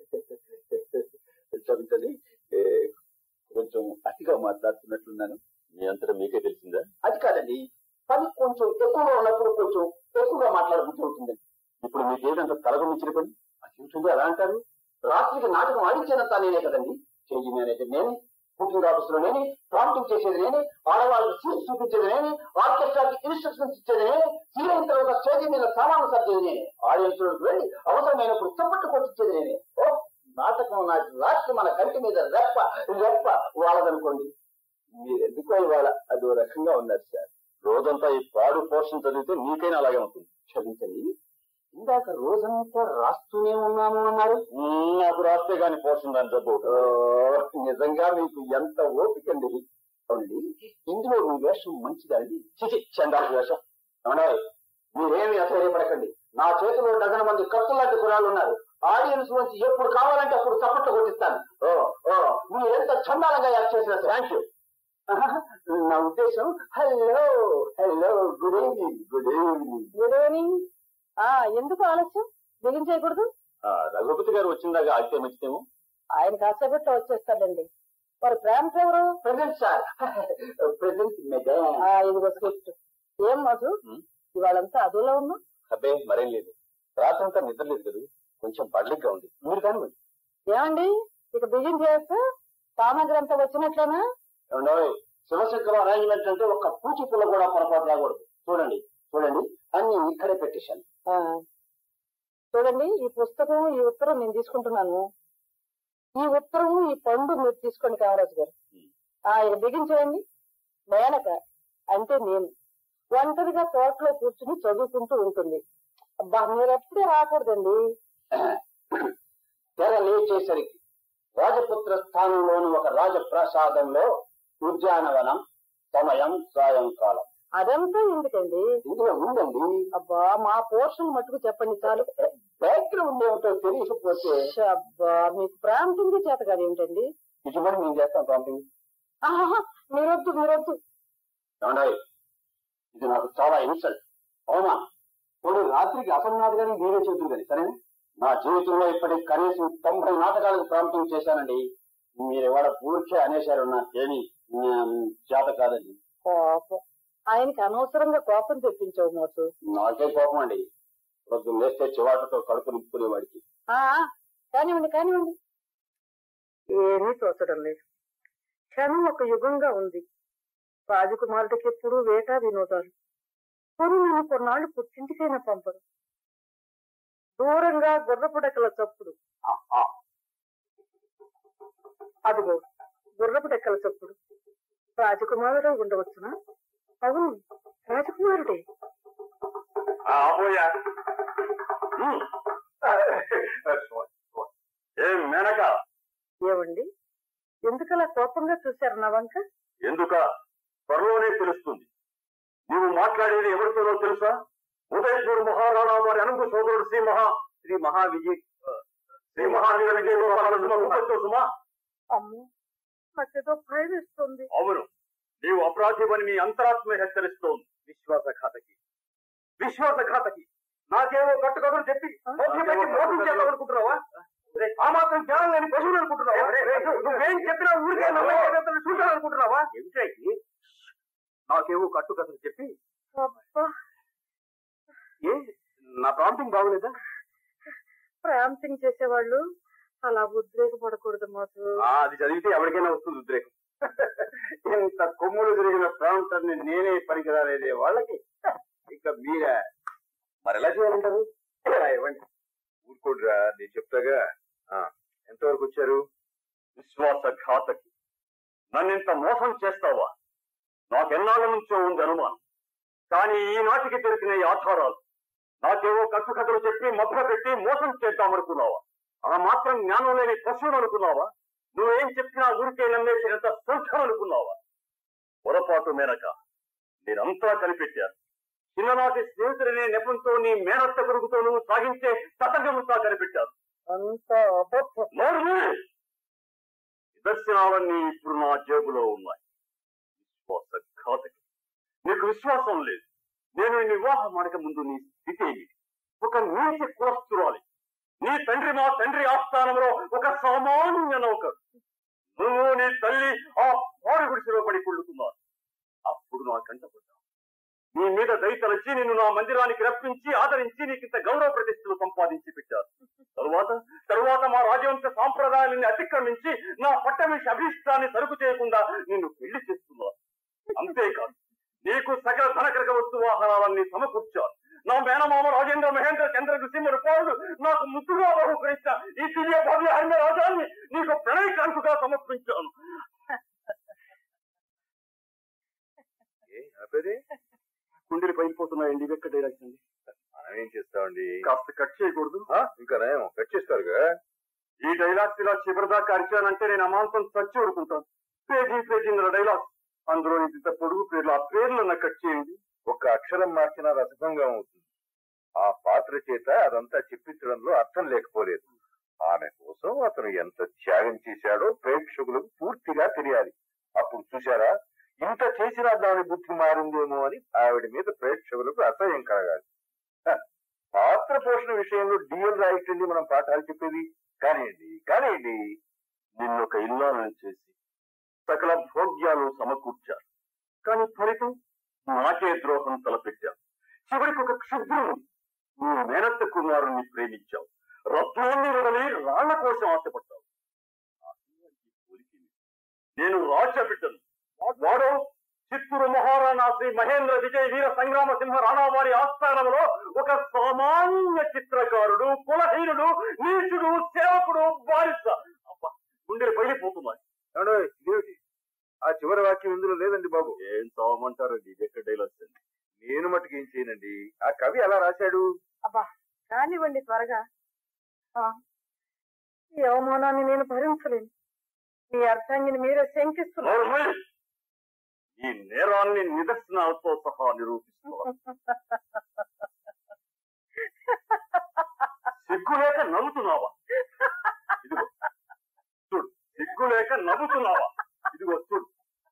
క్షమించండి ఏ, కొంచెం అతిగా మాట్లాడుతున్నట్లున్నాను మీ అంతటా మీకే తెలిసిందా అది కాదండి పని కొంచెం ఎక్కువగా ఉన్నప్పుడు కొంచెం ఎక్కువగా మాట్లాడబుద్ధి అవుతుందండి ఇప్పుడు మీకు ఏదంత తలగొనిచ్చిన పని అదేంటండి అలా అంటారు రాత్రికి నాటకం ఆడించేదంతా నేనే కదండి స్టేజ్ మేనేజర్ నేనే బుకింగ్ ఆఫీస్ లో నేనే ప్రాంప్టింగ్ చేసేది నేనే ఆడవాళ్ళకి సీట్స్ చూపించేది నేనే ఆర్కెస్ట్రాకి ఇన్స్ట్రక్షన్స్ ఇచ్చేది నేనే సీన్ అయిన తర్వాత స్టేజ్ మీద సామాను సర్దేది నేనే ఆడియన్స్ లోకి వెళ్ళి అవసరమైనప్పుడు చప్పట్లు కొట్టించేది నేనే ఓ నాటకం నాటి రాత్రి మన కంటి మీద రెప్ప రెప్ప వాళ్ళదనుకోండి మీరు ఎందుకో ఇవాళ అదో రకంగా ఉన్నారు సార్ రోజంతా ఈ పాడు పోర్షన్ చదివితే మీకైనా అలాగే ఉంటుంది క్షమించండి ఇందాక రోజంతా రాస్తూనే ఉన్నాము అన్నారు మ్మ్, నాకు రాస్తే గాని పోర్షన్ దాని జబ్బు ఓ, ఒకటి. నిజంగా మీకు ఎంత ఓపిక అండి అవునండి ఇందులో మీ వేషం మంచిదా అండి చిచి చందాల వేషం అవునా మీరేమి అసహ్యపడకండి నా చేతిలో డజన్ మంది కత్తులాంటి కురాలు ఉన్నారు ఆడియన్స్ నుంచి ఎప్పుడు కావాలంటే అప్పుడు చప్పట్లు కొట్టిస్తాను ఓ ఓ మీరు ఎంత చందాలంగా యాక్ట్ చేసిన థ్యాంక్ యూ నా ఉద్దేశం hello hello good evening good evening good evening ఆ ఎందుకు ఆలస్యం బిగించేయకూడదు ఆ, రఘుపతి గారు వచ్చిందాకా ఆగితే మంచిదేమో ఆయన కాసేపట్లో వచ్చేస్తాడండి మరి ప్రేమ ఎవరు ప్రెసెంట్ సార్ ప్రెసెంట్ మేడం ఆ, ఇదిగో స్క్రిప్ట్ ఏం మధు ఉం? ఇవాళంతా అదులో ఉన్నా అబ్బే మరేం లేదు రాత్రంతా నిద్ర లేదు కదా కొంచెం బడ్లిగ్గా ఉంది మీరు కానివ్వండి ఏమండి ఇక బిగిన్ చేయొచ్చు సామాగ్రి అంతా వచ్చినట్లేనా ఏమండోయ్, శివశంకరం అరేంజ్మెంట్ అంటే ఒక పూచి పుల్ల కూడా పొరపాటు రాకూడదు చూడండి చూడండి అన్ని ఇక్కడే పెట్టేశాను ఆ. చూడండి ఈ పుస్తకం ఈ ఉత్తరం నేను తీసుకుంటున్నాను ఈ ఉత్తరం ఈ పండు మీరు తీసుకోండి కామరాజు గారు ఆ ఇక బిగించేయండి మేనక అంటే నేను ఒంటరిగా తోటలో కూర్చుని చదువుకుంటూ ఉంటుంది అబ్బా మీరు ఎప్పుడే రాకూడదండి తెర లేచేసరికి రాజపుత్ర స్థానంలోని ఒక రాజప్రాసాదంలో ఉద్యానవనం సమయం సాయంకాలం అదంతా ఎందుకండి ఇందులో ఉందండి అబ్బా మా పోర్షన్ మటుకు చెప్పండి చాలు బ్యాక్గ్రౌండ్ ఏమిటో తెలియకపోతే అబ్బా మీకు ప్రాంతంగా చేత కాదు ఏమిటండి ఇటువంటి నేను చేస్తాను పంపింగ్ ఆహాహా, మీరొద్దు మీరొద్దు ఏమండాయి ఇది నాకు చాలా ఇన్సల్ట్ అవునా ఇప్పుడు రాత్రికి అసలు నాటకాన్ని మీరే చెబుతుంది కానీ సరే నా జీవితంలో ఇప్పటికి కనీసం తొంభై నాటకాలకు ప్రాంతం చేశానండి మీరు ఇవాళ పూర్తి అనేశారు నాకేమి ఉమ్, చేత కాదండి కోపం ఆయనకి అనవసరంగా కోపం తెప్పించావు మోసు నాకే కోపం అండి పొద్దున్న లేస్తే చివాటతో కడుపు నింపుకునేవాడికి ఆ, కానివ్వండి కానివ్వండి ఏమీ తోచడం లేదు క్షణం ఒక యుగంగా ఉంది రాజకుమారుడికి ఎప్పుడు వేటా వినోదాలు కొన్ని నన్ను కొన్నాళ్ళు పుట్టింటికైనా పంపరు దూరంగా గుర్రపుడెక్కల చప్పుడు ఆ, అదిగో గుర్రపుడెక్కల చప్పుడు రాజకుమారుడే ఉండవచ్చునా అవును రాజకుమారుడే ఆపోయా ఏం మేనక ఏమండి ఎందుకలా కోపంగా చూశారు నా వంక ఎందుక త్వరలోనే తెలుస్తుంది నీవు మాట్లాడేది ఎవరితోనో తెలుసా ఉదయపూర్ మహారాణా వారి అనుకు సోదరుడు శ్రీ మహా శ్రీ మహావిజయ్ శ్రీ మహావీర విజయ సుమా అమ్మో నాకేదో భయం వేస్తుంది అవును నీవు అపరాధివని నీ అంతరాత్మ హెచ్చరిస్తోంది విశ్వాసఘాతకి విశ్వాసఘాతకి నాకేవో కట్టుకథలు చెప్పి మోసపెట్టి మోసం చేద్దామనుకుంటున్నావా ఆ మాత్రం జ్ఞానం లేని పశువులు అనుకుంటున్నావా నువ్వేం చెప్పినా ఊరికే నమ్మకం చూడాలనుకుంటున్నావా ఏమిటి నాకేవో కట్టుకథలు చెప్పి అబ్బా ఏ నా ప్రాంతం బాగోలేదా ప్రాంతింగ్ చేసేవాళ్ళు అలా ఉద్రేకపడకూడదు మాకు ఆ, అది చదివితే ఎవరికైనా వస్తుంది ఉద్రేకం ఇంత కొమ్ములు తిరిగిన ప్రాంతాన్ని నేనే పనికిరాలేదే వాళ్ళకి ఇక మీరే మరి ఎలా చేయాలంటారు ఇలా ఇవ్వండి ఊరుకోడ్రా నేను చెప్తాగా ఆ, ఎంతవరకు వచ్చారు విశ్వాసఘాతకి నన్ను ఇంత మోసం చేస్తావా నాకెన్నాళ్ళ నుంచో ఉంది అనుమానం కానీ ఈనాటికి తెలిసిన ఈ ఆధారాలు నాకేవో కట్టుకథలు చెప్పి మభ్ర పెట్టి మోసం చేద్దామనుకున్నావా ఆ మాత్రం జ్ఞానం లేని పశువులు అనుకున్నావా నువ్వేం చెప్పినా ఊరికే నమ్మేసినంత స్వంతం అనుకున్నావా పొరపాటు మేనక నేనంతా కనిపెట్టాను చిన్ననాటి స్నేహితుడనే నెపంతో నీ మేనత్త కొడుకుతో నువ్వు సాగించే తతంగమంతా కనిపెట్టాను అంత అబద్ధం నోర్మి! నిదర్శనాలన్నీ ఇప్పుడు నా జేబులో ఉన్నాయి విశ్వాసఘాతకి నీకు విశ్వాసం లేదు నేను ఈ వివాహం ఆడక ముందు నీ స్థితి ఏమిటి? ఒక నీతి కులస్తురాలి నీ తండ్రి మా తండ్రి ఆస్థానంలో ఒక సామాన్య నౌకరు నువ్వు నీ తల్లి ఆ పాడు గుడిసెలో పడి కుళ్ళుతున్నారు అప్పుడు నా కంటపడ్డా నీ మీద దయతలచి నిన్ను నా మందిరానికి రప్పించి ఆదరించి నీకింత గౌరవ ప్రతిష్టలు సంపాదించి పెట్టారు తరువాత తరువాత మా రాజవంశ సాంప్రదాయాలని అతిక్రమించి నా పట్టమేష అభీష్టాన్ని సరుకు చేయకుండా నిన్ను పెళ్లి చేస్తున్నారు అంతేకాదు నీకు సకల ధనకరక వస్తు వాహనాలన్నీ సమకూర్చారు నా మేనమామ రాజేంద్ర మహేంద్ర చంద్ర నృసింహ రూపాయుడు నాకు ముద్దుగా బహుకరించిన ఈ దివ్య భవ్య హరిణ రాజాన్ని నీకు ప్రణయ కాంతుగా సమర్పించాను కుండీలు పైలిపోతున్నాయండి ఇవి ఎక్కడ డైలాగ్స్ అండి మనం ఏం చేస్తామండి కాస్త కట్ చేయకూడదు ఆ, ఇంకా నయం కట్ చేస్తారుగా ఈ డైలాగ్స్ ఇలా చివరిదాకా అరిచానంటే నేను అమాంతం చచ్చి ఊరుకుంటాను పేజీ పేజీల డైలాగ్ అందులో ఇంత పొడుగు పేర్లు ఆ పేర్లన్న కట్ చేయండి ఒక్క అక్షరం మార్చినా రసభంగం అవుతుంది ఆ పాత్ర చేత అదంతా చెప్పించడంలో అర్థం లేకపోలేదు ఆమె కోసం అతను ఎంత త్యాగం చేశాడో ప్రేక్షకులకు పూర్తిగా తెలియాలి అప్పుడు చూశారా ఇంత చేసినా దాని బుద్ధి మారిందేమో అని ఆవిడ మీద ప్రేక్షకులకు అసహ్యం కలగాలి హ, పాత్ర పోషణ విషయంలో డిఎల్ రాయటండి మనం పాఠాలు చెప్పేది కానివ్వండి కానివ్వండి నిన్నొక ఇల్లాలను చేసి సకల భోగ్యాలు సమకూర్చారు కానీ ఫలితం నాకే ద్రోహం తలపెట్టావు చివరికి ఒక క్షుద్రం నువ్వు మేనత్త కుమారుణ్ణి ప్రేమించావు రత్నాన్ని వదలి రాళ్ల కోసం ఆశపడ్డావు నాకు వాడికి పోలికే లేదు. నేను రాజ బిడ్డను వాడు చిత్తూరు మహారాణా శ్రీ మహేంద్ర విజయ వీర సంగ్రామ సింహ రాణావారి ఆస్థానంలో ఒక సామాన్య చిత్రకారుడు కులహీనుడు నీచుడు సేవకుడు బారిస్త అబ్బా గుండెలు పగిలిపోతున్నాయి ఏమండోయ్, ఇదేమిటి ఆ చివరి వాక్యం ఇందులో లేదండి బాబు ఏం చావమంటారండి ఇది ఎక్కడ డైలాగ్స్ అండి నేను మటుకు ఏం చేయనండి ఆ కవి ఎలా రాశాడు అబ్బా కానివ్వండి త్వరగా ఆ, ఈ అవమానాన్ని నేను భరించలేను మీ అర్థాంగిని మీరే శంకిస్తున్నారు నోర్మల్! ఈ నేరాన్ని నిదర్శనాలతో సహా నిరూపిస్తున్నారు సిగ్గులేక నవ్వుతున్నావా ఇదిగో చూడు సిగ్గులేక నవ్వుతున్నావా ఇదిగో చూడు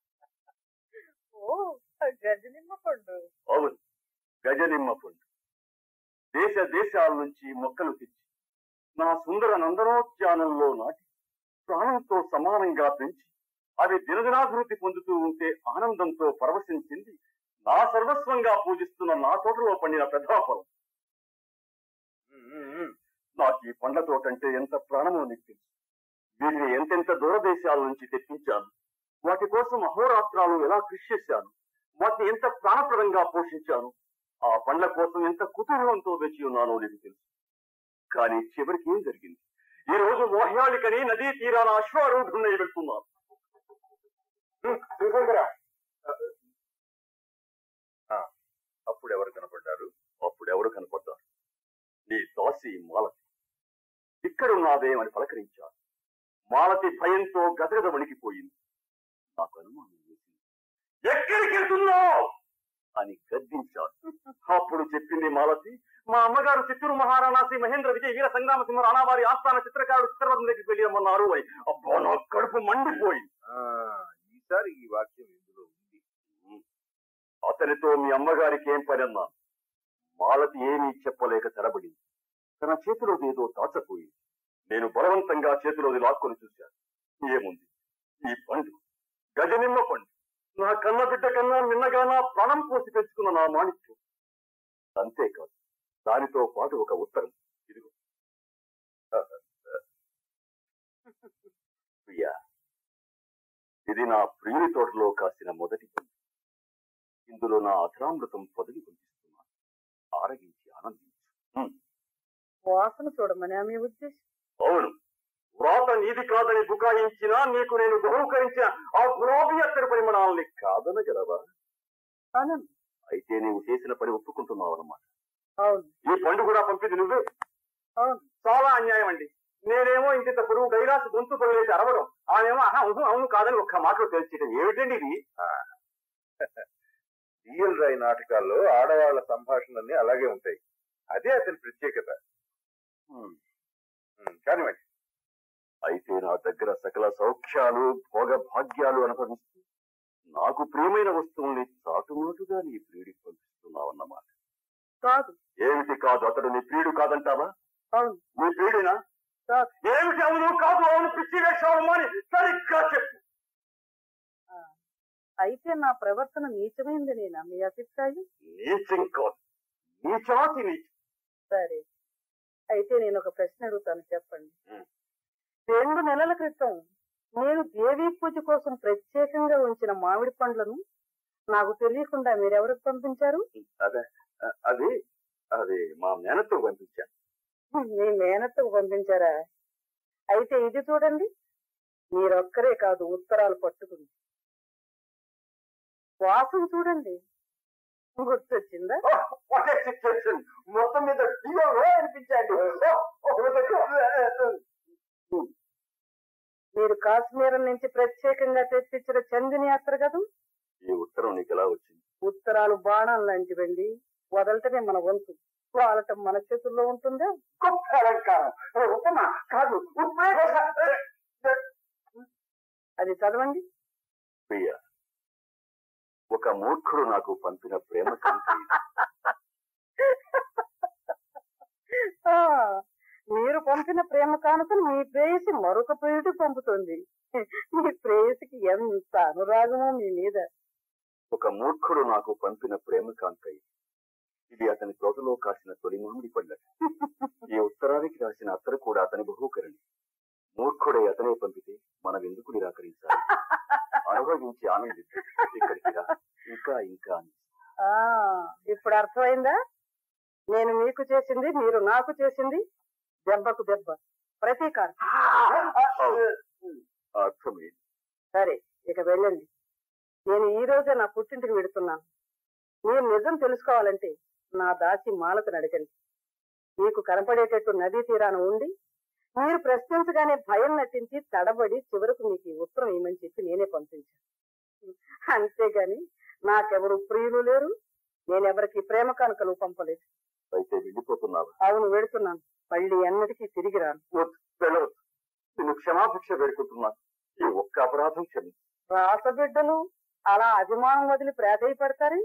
ఓ గజనిమ్మ పండు అవును గజనిమ్మ పండు దేశ దేశాల నుంచి మొక్కలు తెచ్చి నా సుందర నందనోద్యానంలో నాటి ప్రాణంతో సమానంగా పెంచి అవి దినదినాభివృద్ధి పొందుతూ ఉంటే ఆనందంతో పరవశించింది నా సర్వస్వంగా పూజిస్తున్న నా తోటలో పండిన ప్రధాఫలం నాకు ఈ పండ్ల తోటంటే ఎంత ప్రాణమో నీకు తెలుసు వీటిని ఎంతెంత దూరదేశాల నుంచి తెప్పించాను వాటి కోసం అహోరాత్రాలు ఎలా కృషి చేశాను వాటిని ఎంత ప్రాణప్రదంగా పోషించాను ఆ పండ్ల కోసం ఎంత కుతూహలంతో వేచి ఉన్నానో నీకు తెలుసు కానీ చివరికి ఏం జరిగింది ఈ రోజు మోహ్యాళికని నదీ తీరాన అశ్వారూఢున్నై వెళ్తున్నాను శివశంకరా అప్పుడు ఎవరు కనపడ్డారు అప్పుడు ఎవరు కనపడ్డారు నీ దాసి మాలతి ఇక్కడున్నాదేమని పలకరించారు మాలతి భయంతో గదగద వణికిపోయింది నాకు అనుమానం వేసింది ఎక్కడికి వెళ్తున్నావు అని గద్దించాడు అప్పుడు చెప్పింది మాలతి మా అమ్మగారు చిత్తూరు మహారాణా శ్రీ మహేంద్ర విజయ వీర సంగ్రామ సింహ రాణావారి ఆస్థాన చిత్రకారుడు చిత్రవర్గం దగ్గరికి వెళ్ళమన్నారు అని అబ్బా నా కడుపు మండిపోయింది ఆ, ఈసారి ఈ వాక్యం ఇందులో ఉంది అతనితో మీ అమ్మగారికి ఏం పని అన్నాను మాలతి ఏమీ చెప్పలేక తెరబడింది తన చేతిలోది ఏదో దాచపోయింది నేను బలవంతంగా చేతిలోది లాక్కొని చూశాను ఏముంది ఈ పండు గజనిమ్మ పండు నా కన్న బిడ్డ కన్నా నిన్నగా నా ప్రాణం పోసి పెంచుకున్న నా మాణిక్యం అంతేకాదు దానితో పాటు ఒక ఉత్తరం ఇదిగో ప్రియా ఇది నా ప్రియుని తోటలో కాసిన మొదటి పండు ఇందులో నా అధరామృతం పొదిగి పంపిస్తున్నాను ఆరగించి ఆనందించు హ్మ్. వాసన చూడమని ఆమె ఉద్దేశం అవును వ్రాత నీది కాదని బుకాయించినా నీకు నేను బహుకరించిన ఆ గులాబీ అత్తడి పరిమాణాలని కాదనగలవా అవును అయితే నీవు చేసిన పని ఒప్పుకుంటున్నావు అన్నమాట అవును ఈ పండు కూడా పంపింది నువ్వే అవును చాలా అన్యాయం అండి నేనేమో ఇంత పొడుగు కైలాస గొంతు పగిలేసి అరవడం ఆమెమో ఆహా అవును అవును కాదని ఒక్క మాటలో తెలిసేయడం ఏమిటండి ఇది డిఎల్ రాయ్ నాటకాల్లో ఆడవాళ్ల సంభాషణలన్నీ అలాగే ఉంటాయి అదే అతని ప్రత్యేకత హ్మ్. ఉమ్, కానివ్వండి అయితే నా దగ్గర సకల సౌఖ్యాలు భోగ భాగ్యాలు అనుభవిస్తూ నాకు ప్రియమైన వస్తువుల్ని చాటుమాటుగా నీ ప్రియుడికి పంపిస్తున్నావన్నమాట కాదు ఏమిటి కాదు అతడు నీ ప్రియుడు కాదంటావా అవును నీ ప్రియుడేనా కాదు ఏమిటి అవును కాదు అవును పిచ్చి వేషాలు అని సరిగ్గా చెప్పు ఆ, అయితే నా ప్రవర్తన నీచమైందనేనా మీ అభిప్రాయం నీచం కాదు నీచాతి నీచం సరే అయితే నేను ఒక ప్రశ్న అడుగుతాను చెప్పండి ఉమ్. రెండు నెలల క్రితం నేను దేవీ పూజ కోసం ప్రత్యేకంగా ఉంచిన మామిడి పండ్లను నాకు తెలియకుండా మీరెవరికి పంపించారు అదే అది అది మా మేనతో పంపించాను మీ మేనత్తకు పంపించారా అయితే ఇది చూడండి మీరొక్కరే కాదు ఉత్తరాలు పట్టుకుంది వాసన చూడండి గుర్తొచ్చిందా వాట్ ఏ సిచ్యుయేషన్ మొత్తం మీద డియో అనిపించండి మీరు కాశ్మీరం నుంచి ప్రత్యేకంగా తెప్పించిన చందిని యాత్ర కదా ఈ ఉత్తరం నీకు ఎలా వచ్చింది ఉత్తరాలు బాణాలు లాంటివండి వదలటమే మన వంతు వాలటం మన చేతుల్లో ఉంటుందా గొప్ప అలంకారం ఉపమ కాదు ఉత్ప్రేక్ష అది చదవండి ప్రియ ఒక మూర్ఖుడు నాకు పంపిన ప్రేమ కాంతి ఆ, మీరు పంపిన ప్రేమ కానుకను మీ ప్రేయసి మరొక ప్రియుడికి పంపుతుంది మీ ప్రేయసికి ఎంత అనురాగమో మీ మీద ఒక మూర్ఖుడు నాకు పంపిన ప్రేమ కాంతయ్య ఇది అతని తోటలో కాసిన తొలి మామిడి పండ్ల ఈ ఉత్తరానికి రాసిన అత్తరు కూడా అతని బహుకరణి మూర్ఖుడై అతనే పంపితే మనం ఎందుకు నిరాకరించాలి అనుభవించి ఆనందించు ఇక్కడికి రా ఇంకా ఇంకా అని ఆ ఇప్పుడు అర్థమైందా నేను మీకు చేసింది మీరు నాకు చేసింది దెబ్బకు దెబ్బ ప్రతీకారం అర్థమైంది సరే ఇక వెళ్ళండి నేను ఈ రోజే నా పుట్టింటికి వెడుతున్నాను మీరు నిజం తెలుసుకోవాలంటే నా దాసి మాలతను అడగండి మీకు కనపడేటట్టు నదీ తీరాన ఉండి మీరు ప్రశ్నించగానే భయం నటించి తడబడి చివరకు మీకు ఈ ఉత్తరం ఏమని చెప్పి నేనే పంపించాను అంతేగాని నాకెవరు ప్రియులు లేరు నేనెవరికి ప్రేమ కానుకలు పంపలేదు అయితే వెళ్ళిపోతున్నావా అవును వెడుతున్నాను మళ్ళీ ఎన్నటికీ తిరిగి రాను వద్దు, వెళ్ళవద్దు నిన్ను క్షమాభిక్ష వేడుకుంటున్నాను ఈ ఒక్క అపరాధం క్షమి రాసబిడ్డలు అలా అభిమానం వదిలి ప్రాధేయపడతారు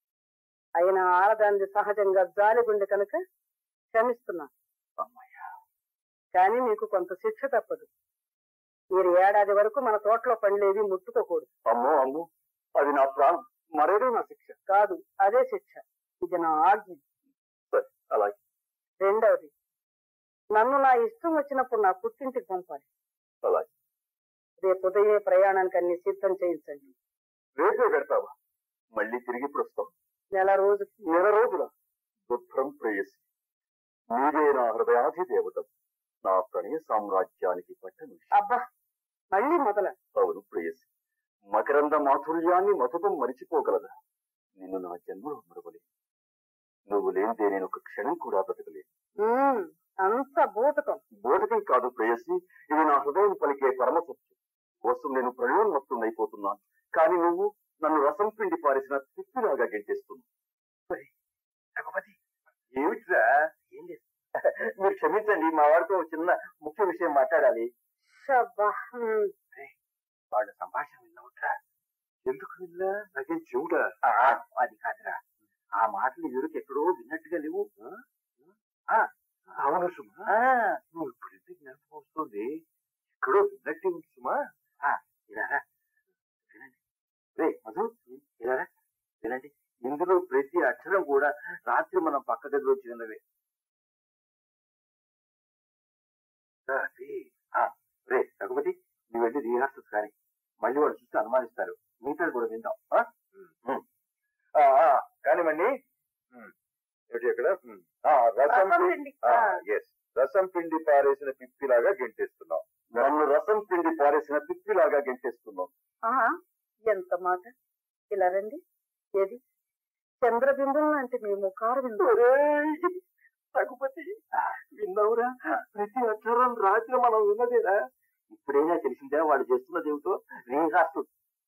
అయినా ఆడదానిది సహజంగా జాలి గుండె కనుక క్షమిస్తున్నా అమ్మయ్యా కానీ మీకు కొంత శిక్ష తప్పదు మీరు ఏడాది వరకు మన తోటలో పండ్లేవి ముట్టుకోకూడదు అమ్మో అమ్మో అది నా ప్రాణం మరేదో నా శిక్ష కాదు అదే శిక్ష ఇది నా ఆజ్ఞ సరే అలాగే రెండవది నన్ను నా ఇష్టం వచ్చినప్పుడు నా పుట్టింటికి పంపాలి అలాగే రేపు ఉదయమే ప్రయాణానికి అన్ని సిద్ధం చేయించండి రేపే పెడతావా మళ్ళీ తిరిగి ఇప్పుడు వస్తాం నెల రోజు నెల రోజుల దుఃఖం ప్రేయసి నీవే నా హృదయాధి దేవత నా ప్రణయ సామ్రాజ్యానికి పట్టను అబ్బా మళ్ళీ మొదల అవును ప్రేయసి మకరంద మాధుర్యాన్ని మధుపం మరిచిపోగలదా నిన్ను నా జన్మలో మరవలే నువ్వు లేనిదే నేను ఒక క్షణం కూడా బ్రతకలేదు ఉమ్, అంత బూటకం బోధకం కాదు ప్రేయసి ఇది నా హృదయం పలికే పరమ సత్యం కోసం నేను ప్రణయోన్మత్తున్నైపోతున్నాను కానీ నువ్వు నన్ను రసం పిండి పారేసిన తిప్పిలాగా గెంటేస్తున్నావు సరే, రఘుపతి ఏమిట్రా ఏం లేదు మీరు క్షమించండి మా వాడితో ఒక చిన్న ముఖ్య విషయం మాట్లాడాలి షబ్బా ఉమ్. వాళ్ళ సంభాషణ విన్నవుట్రా ఎందుకు విన్నా నాకేం చెవుడా అది కాదురా ఆ మాటలు ఎదురుకి ఎక్కడో విన్నట్టుగా లేవు ఆ? ఆ, అవును సుమా నువ్వు ఇప్పుడు ఎందుకు జ్ఞాపకం వస్తుంది ఎక్కడో విన్నట్టే ఉంది సుమా ఆ, ఇలా రా. వినండి రే మధు ఇలా రా. వినండి ఇందులో ప్రతి అక్షరం కూడా రాత్రి మనం పక్క గదిలో చిన్నవే అది ఆ, రే రఘుపతి నువ్వు వెళ్ళి రిహార్సల్స్ కానీ మళ్ళీ వాళ్ళు చూస్తే అనుమానిస్తారు మిగతాది కూడా విందాం ఆ? ఉమ్. ఆ, ఆ, కానివ్వండి ఉమ్. ఏమిటి ఇక్కడ ఉమ్. ఆ, రసం రసం పి- పిండి. ఆ, ఆ. yes. రసం పిండి పారేసిన పిప్పిలాగా గెంటేస్తున్నాం నన్ను రసం పిండి పారేసిన పిప్పిలాగా గెంటేస్తున్నాం ఆహా, ఎంత మాట ఇలా రండి ఏది చంద్రబింబం లాంటి మీ ముఖారు బిందు రఘుపతి విన్నావురా ప్రతి అక్షరం రాత్రి మనం విన్నదేరా ఇప్పుడైనా తెలిసిందా వాడు చేస్తున్నది ఏమిటో రీహార్సల్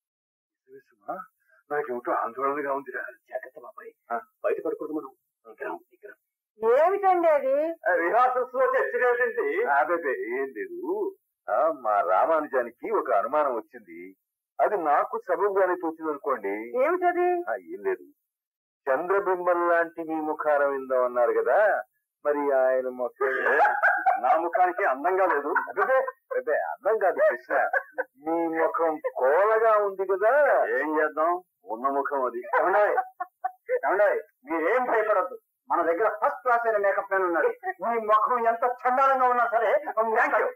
నాకేమిటో ఆందోళనగా ఉందిరా జాగ్రత్త బాబాయ్ బయట పడకూడదు మనం విగ్రహం విగ్రహం ఏమిటండి అది రిహార్సల్స్ లో చర్చగేంటి అదే ఏం లేదు ఆ, మా రామానుజానికి ఒక అనుమానం వచ్చింది అది నాకు సబబుగానే తోచింది అనుకోండి ఏమిటది ఆ, ఏం లేదు చంద్రబింబం లాంటి మీ ముఖారం విందాం అన్నారు కదా మరి ఆయన ముఖం నా ముఖానికి అందంగా లేదు అదే అదే అందం కాదు కృష్ణ మీ ముఖం కోలగా ఉంది కదా ఏం చేద్దాం ఉన్న ముఖం అది ఏమండాయ్ ఏమండాయ్ మీరేం భయపడద్దు మన దగ్గర ఫస్ట్ క్లాస్ అయిన మేకప్ మ్యాన్ ఉన్నాడు మీ ముఖం ఎంత చండాలంగా ఉన్నా సరే థ్యాంక్ యూ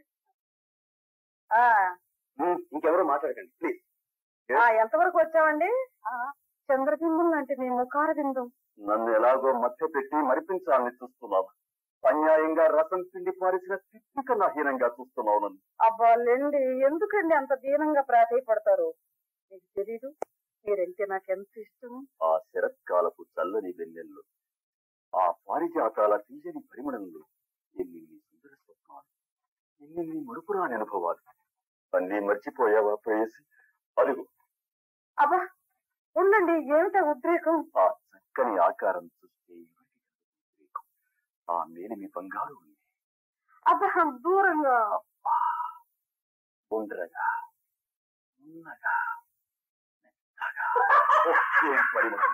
ఆ ఇంకెవరో మాట్లాడకండి ప్లీజ్ ఆ, ఎంతవరకు వచ్చావండి ఆ, చంద్రబింబం లాంటి మీ ముఖార బిందు నన్ను ఎలాగో మధ్య పెట్టి మరిపించాలని చూస్తున్నావు అన్యాయంగా రసం పిండి పారేసిన తిప్పి కన్నా హీనంగా చూస్తున్నావు నన్ను అబ్బా లేండి ఎందుకండి అంత దీనంగా ప్రాధాయపడతారు మీకు తెలీదు మీరంటే నాకు ఎంత ఇష్టం ఆ శరత్కాలపు చల్లని వెన్నెల్లో ఆ పారిజాతాల తీయని పరిమళంలో ఎన్ని సుందర స్వప్నాలు ఎన్ని మరుపురాని అనుభవాలు అన్నీ మర్చిపోయావా ప్రేయసి అదిగో అబ్బా ఉండండి ఏమిటా ఉద్రేకం ఆ చక్కని ఆకారం చూస్తే ఎవరికి కలుగుతుంది ఉద్రేకం? ఆ మేలిమి బంగారు ఉంది అబ్బా దూరంగా ఉండగా ఉన్నగా మెత్తగా. ఓహ్, ఏం పరిమళం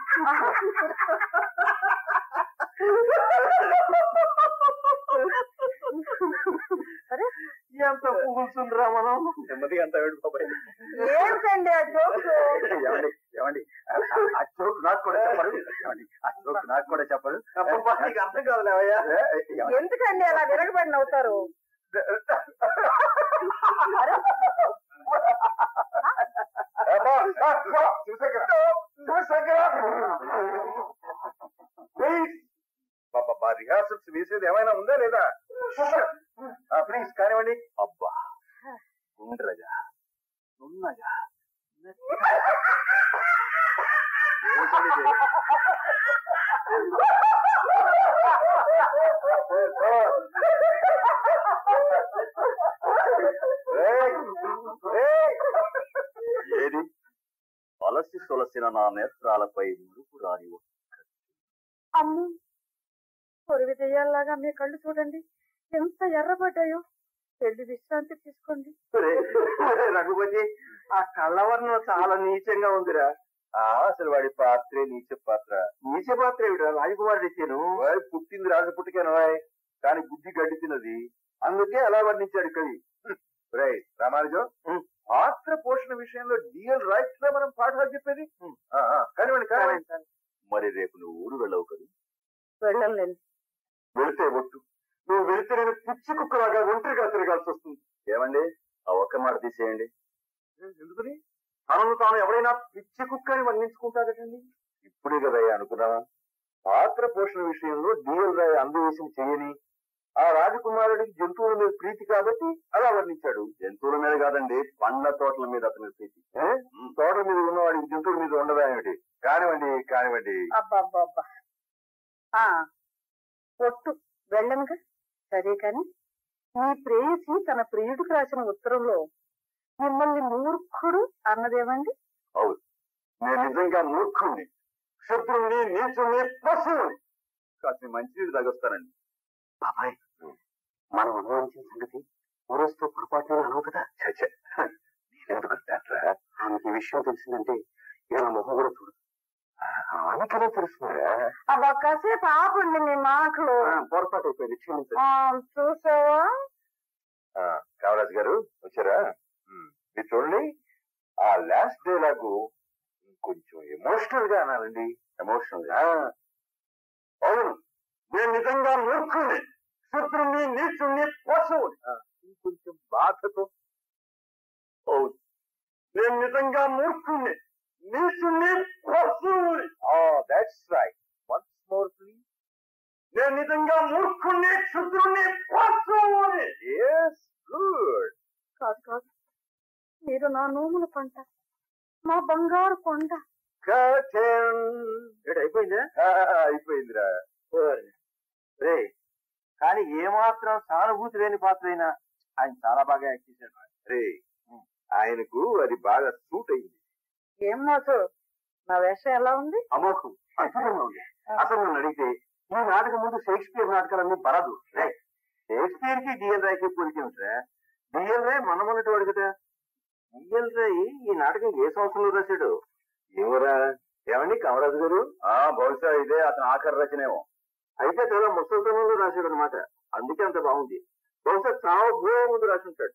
సరే ఎంత పువ్వుతుందిరా మనం నెమ్మదిగా అంత వేడు బాబాయ్ ఏమిటండి ఆ జోక్స్ ఏమండి ఏమండి ఆ- ఆ జోక్ నాకు కూడా చెప్పరు ఏమండి ఆ జోక్ నాకు కూడా చెప్పరు అర్థం కాదులేవయ్యా ఎందుకండి అలా విరగబడి నవ్వుతారు అరే, రిహార్సల్స్ వేసేది ఏమైనా ఉందా లేదా ప్లీజ్ కానివ్వండి అబ్బా గుండ్రగా నున్నగా ఏమిటండి ఇది? ఏయ్! ఏయ్! ఏది అలసి సొలసిన నా నేత్రాలపై మురుపు రాని ఒక్క అమ్ము పొరుగు దెయ్యాల్లాగా మీ కళ్ళు చూడండి ఎంత ఎర్రబడ్డాయో వెళ్ళి విశ్రాంతి తీసుకోండి రఘుపతి ఆ కళ్ళవర్ణం చాలా నీచంగా ఉందిరా ఆ అసలు వాడి పాత్రే నీచ పాత్ర నీచ పాత్ర ఏమిటా రాజకుమారుడు ఇచ్చాను వాడి పుట్టింది రాజు పుట్టుకేను వాయ్ కానీ బుద్ధి గడ్డి తిన్నది అందుకే అలా వర్ణించాడు కవి రై రామానుజం పాత్ర పోషణ విషయంలో డిఎల్ రైట్స్ లో మనం పాఠాలు చెప్పేది ఆ, ఆ, కానివ్వండి కానివ్వండి మరి రేపు నువ్వు ఊరు వెళ్ళవు కదా వెళ్ళండి వెళితే ఒట్టు నువ్వు వెళితే నేను పిచ్చి కుక్కలాగా ఒంటరిగా తిరగాల్సి వస్తుంది ఏమండి ఆ ఒక్క మాట తీసేయండి ఎందుకని తనను తాను ఎవరైనా పిచ్చి కుక్క అని వర్ణించుకుంటారటండి ఇప్పుడే కదయ్యా అనుకున్నావా పాత్ర పోషణ విషయంలో డిఎల్ రాయ్ అందవేశం చేయని ఆ రాజకుమారుడికి జంతువుల మీద ప్రీతి కాబట్టి అలా వర్ణించాడు జంతువుల మీద కాదండి పండ్ల తోటల మీద అతని ప్రీతి ఏ? తోటల మీద ఉన్నవాడికి జంతువుల మీద ఉండదా ఏమిటి కానివ్వండి కానివ్వండి అబ్బా ఆ ఒట్టు వెళ్ళనుగా సరే కాని మీ ప్రేయసి తన ప్రియుడికి రాసిన ఉత్తరంలో మిమ్మల్ని మూర్ఖుడు అన్నదేమండి అవును నేను నిజంగా మూర్ఖుణ్ణి శత్రువుని నీచుని పశువుని కాస్త మంచినీళ్ళు తగొస్తానండి బాబాయ్ మనం అనుమానించిన సంగతి ఊరొస్తూ పొరపాటున అనవు కదా చచ్చే నేనెందుకు అంటారా ఆమెకి ఈ విషయం తెలిసిందంటే ఇలా మొహం కూడా చూడు ఆమెకనే తెలుస్తుందా అబ్బా కాసేపు ఆపండి మీ మాటలు పొరపాటు అయిపోయింది క్షమించండి ఆ, చూసావా కామరాజు గారు వచ్చారా ఉమ్, మీరు చూడండి ఆ లాస్ట్ డైలాగు కొంచెం ఎమోషనల్ గా అనాలండి ఎమోషనల్ గా అవును నేను నిజంగా మూర్ఖుణ్ణి శత్రుని నీచుణ్ణి పశువుని ఇంకొంచెం బాధతో అవును నేను నిజంగా మూర్ఖుణ్ణి నీచుణ్ణి పశువుని that's right once more please నేను నిజంగా మూర్ఖుణ్ణి క్షుద్రుణ్ణి పశువుని ఎస్ గుడ్ కాదు కాదు మీరు నా నోముల పంట మా బంగారు కొండ ఏడు అయిపోయిందా అయిపోయిందిరా రే కానీ ఏమాత్రం సానుభూతి లేని పాత్ర అయినా ఆయన చాలా బాగా యాక్ట్ చేశాడు రే ఆయనకు అది బాగా సూట్ అయింది ఏం నాకు నా వేషం ఎలా ఉంది అమ్మకు అద్భుతంగా ఉంది అసలు నన్ను అడిగితే ఈ నాటకం ముందు షేక్స్పియర్ నాటకాలన్నీ బరదు రే షేక్స్పియర్ కి డిఎల్ రాయ్కి పోలికేమిట్రా డిఎల్ రాయ్ మనమన్నట్టు వాడు కదా డిఎల్ రాయ్ ఈ నాటకం ఏ సంవత్సరంలో రాశాడు ఏమరా ఏమండి కమరాజు గారు బహుశా ఇదే అతను ఆఖరి రచనేమో అయితే చాలా ముసలితనంలో రాశాడు అనమాట అందుకే అంత బాగుంది బహుశా చావు పోయే ముందు రాసి ఉంటాడు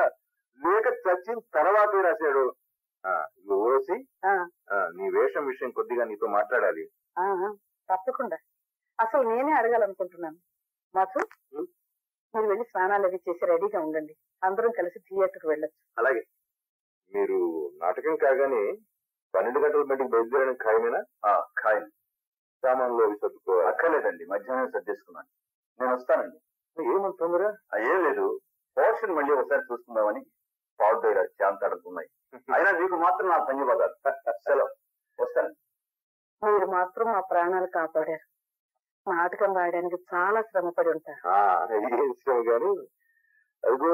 లేక చచ్చిన తర్వాతే రాశాడు ఆ, ఇదిగో ఓసి ఆ, ఆ, నీ వేషం విషయం కొద్దిగా నీతో మాట్లాడాలి ఆ, తప్పకుండా అసలు నేనే అడగాలనుకుంటున్నాను మాకు ఉం? మీరు వెళ్ళి స్నానాలు అవి చేసి రెడీగా ఉండండి అందరం కలిసి థియేటర్కి వెళ్ళొచ్చు అలాగే మీరు నాటకం కాగానే పన్నెండు గంటల బయటికి బయలుదేరడం ఖాయమేనా ఖాయం సామాన్లో అవి సర్దుకోవాలి అక్కర్లేదండి మధ్యాహ్నం సర్దేసుకున్నాను నేను వస్తానండి ఏమంత తొందర ఏం లేదు పోర్షన్ మళ్ళీ ఒకసారి చూసుకుందామని పాడు దగ్గర శాంతాడుతున్నాయి అయినా మీకు మాత్రం నా ధన్యవాదాలు సెలవు వస్తాను మీరు మాత్రం మా ప్రాణాలు కాపాడారు నాటకం రాయడానికి చాలా శ్రమపడి ఉంటారు ఏం శ్రమ గాని అదిగో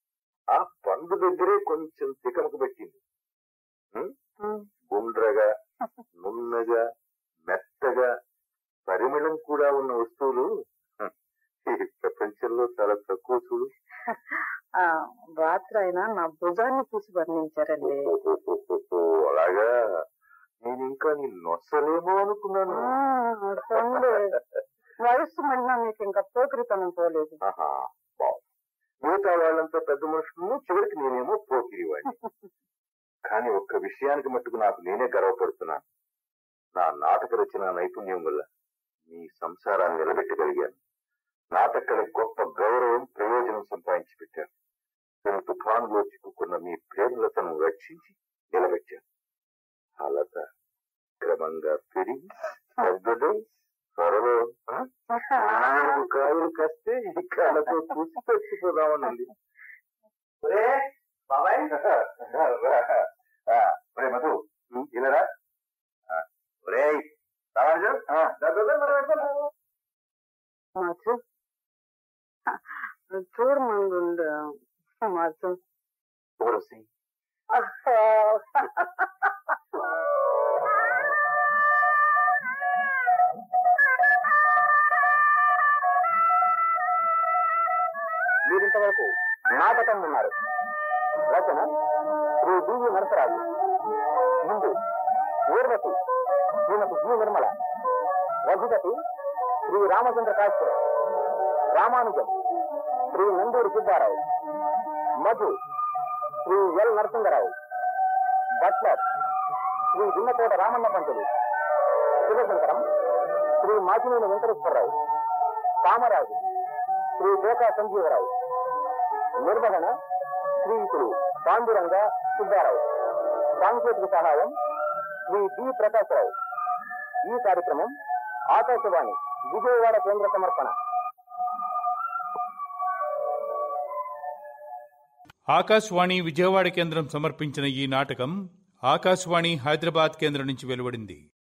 ఆ పండు దగ్గరే కొంచెం తికమక పెట్టింది ఉం? ఉం. గుండ్రగా నున్నగా మెత్తగా పరిమళం కూడా ఉన్న వస్తువులు హ, ఈ ప్రపంచంలో చాలా తక్కువ చూడు ఆ రాత్రి అయినా నా భుజాన్ని చూసి వర్ణించారండి ఓహోహోహోహో, అలాగా నేను ఇంకా నీ నొచ్చలేమో అనుకున్నాను ఆ, చూడండి. వయస్సు మళ్ళీ మీకు ఇంకా పోకిరితనం పోలేదు ఆహా బాగుంది మిగతా వాళ్ళంతా పెద్ద మనుషులను చివరికి నేనేమో పోకిరి వాడిని కానీ ఒక్క విషయానికి మట్టుకు నాకు నేనే గర్వపడుతున్నాను నా నాటక రచన నైపుణ్యం వల్ల మీ సంసారాన్ని నిలబెట్టగలిగాను నాటకల గొప్ప గౌరవం ప్రయోజనం సంపాదించి పెట్టాను తన తుఫానులో చిక్కుకున్న మీ ప్రేమలతను రక్షించి నిలబెట్టాను ఆ లత క్రమంగా పెరిగి పెద్దదై త్వరలో ఆ? నాలుగు కాయలు కస్తే ఈ కాళ్ళతో చూసి చచ్చిపోదామనండి బాబాయ్ ఒరే మధు ఇలా ఒరే రాజు మాచు చూడమండు మాచు ఊరసి మీరింతవరకు నాటకం విన్నారు రచన శ్రీ డివి నరసరాజు ముందు Urvashi Shrimati G Nirmala Raghupathi Shri Ramachandra Kashyap Ramanujam Shri Nanduri Siddharao Madhu Shri L Narasimharao butler Shri Dinnakota Ramanna Pantulu Sivasankaram Shri Machineni Venkateswararao Kamaraju Shri Koka Sanjeevarao నిర్వహణ శ్రీయుతులు పాండురంగ సిద్ధారావు సాంకేతిక సహాయం శ్రీ డి ప్రకాశ్రావు ఈ కార్యక్రమం ఆకాశవాణి విజయవాడ కేంద్ర సమర్పణ ఆకాశవాణి విజయవాడ కేంద్రం సమర్పించిన ఈ నాటకం ఆకాశవాణి హైదరాబాద్ కేంద్రం నుంచి వెలువడింది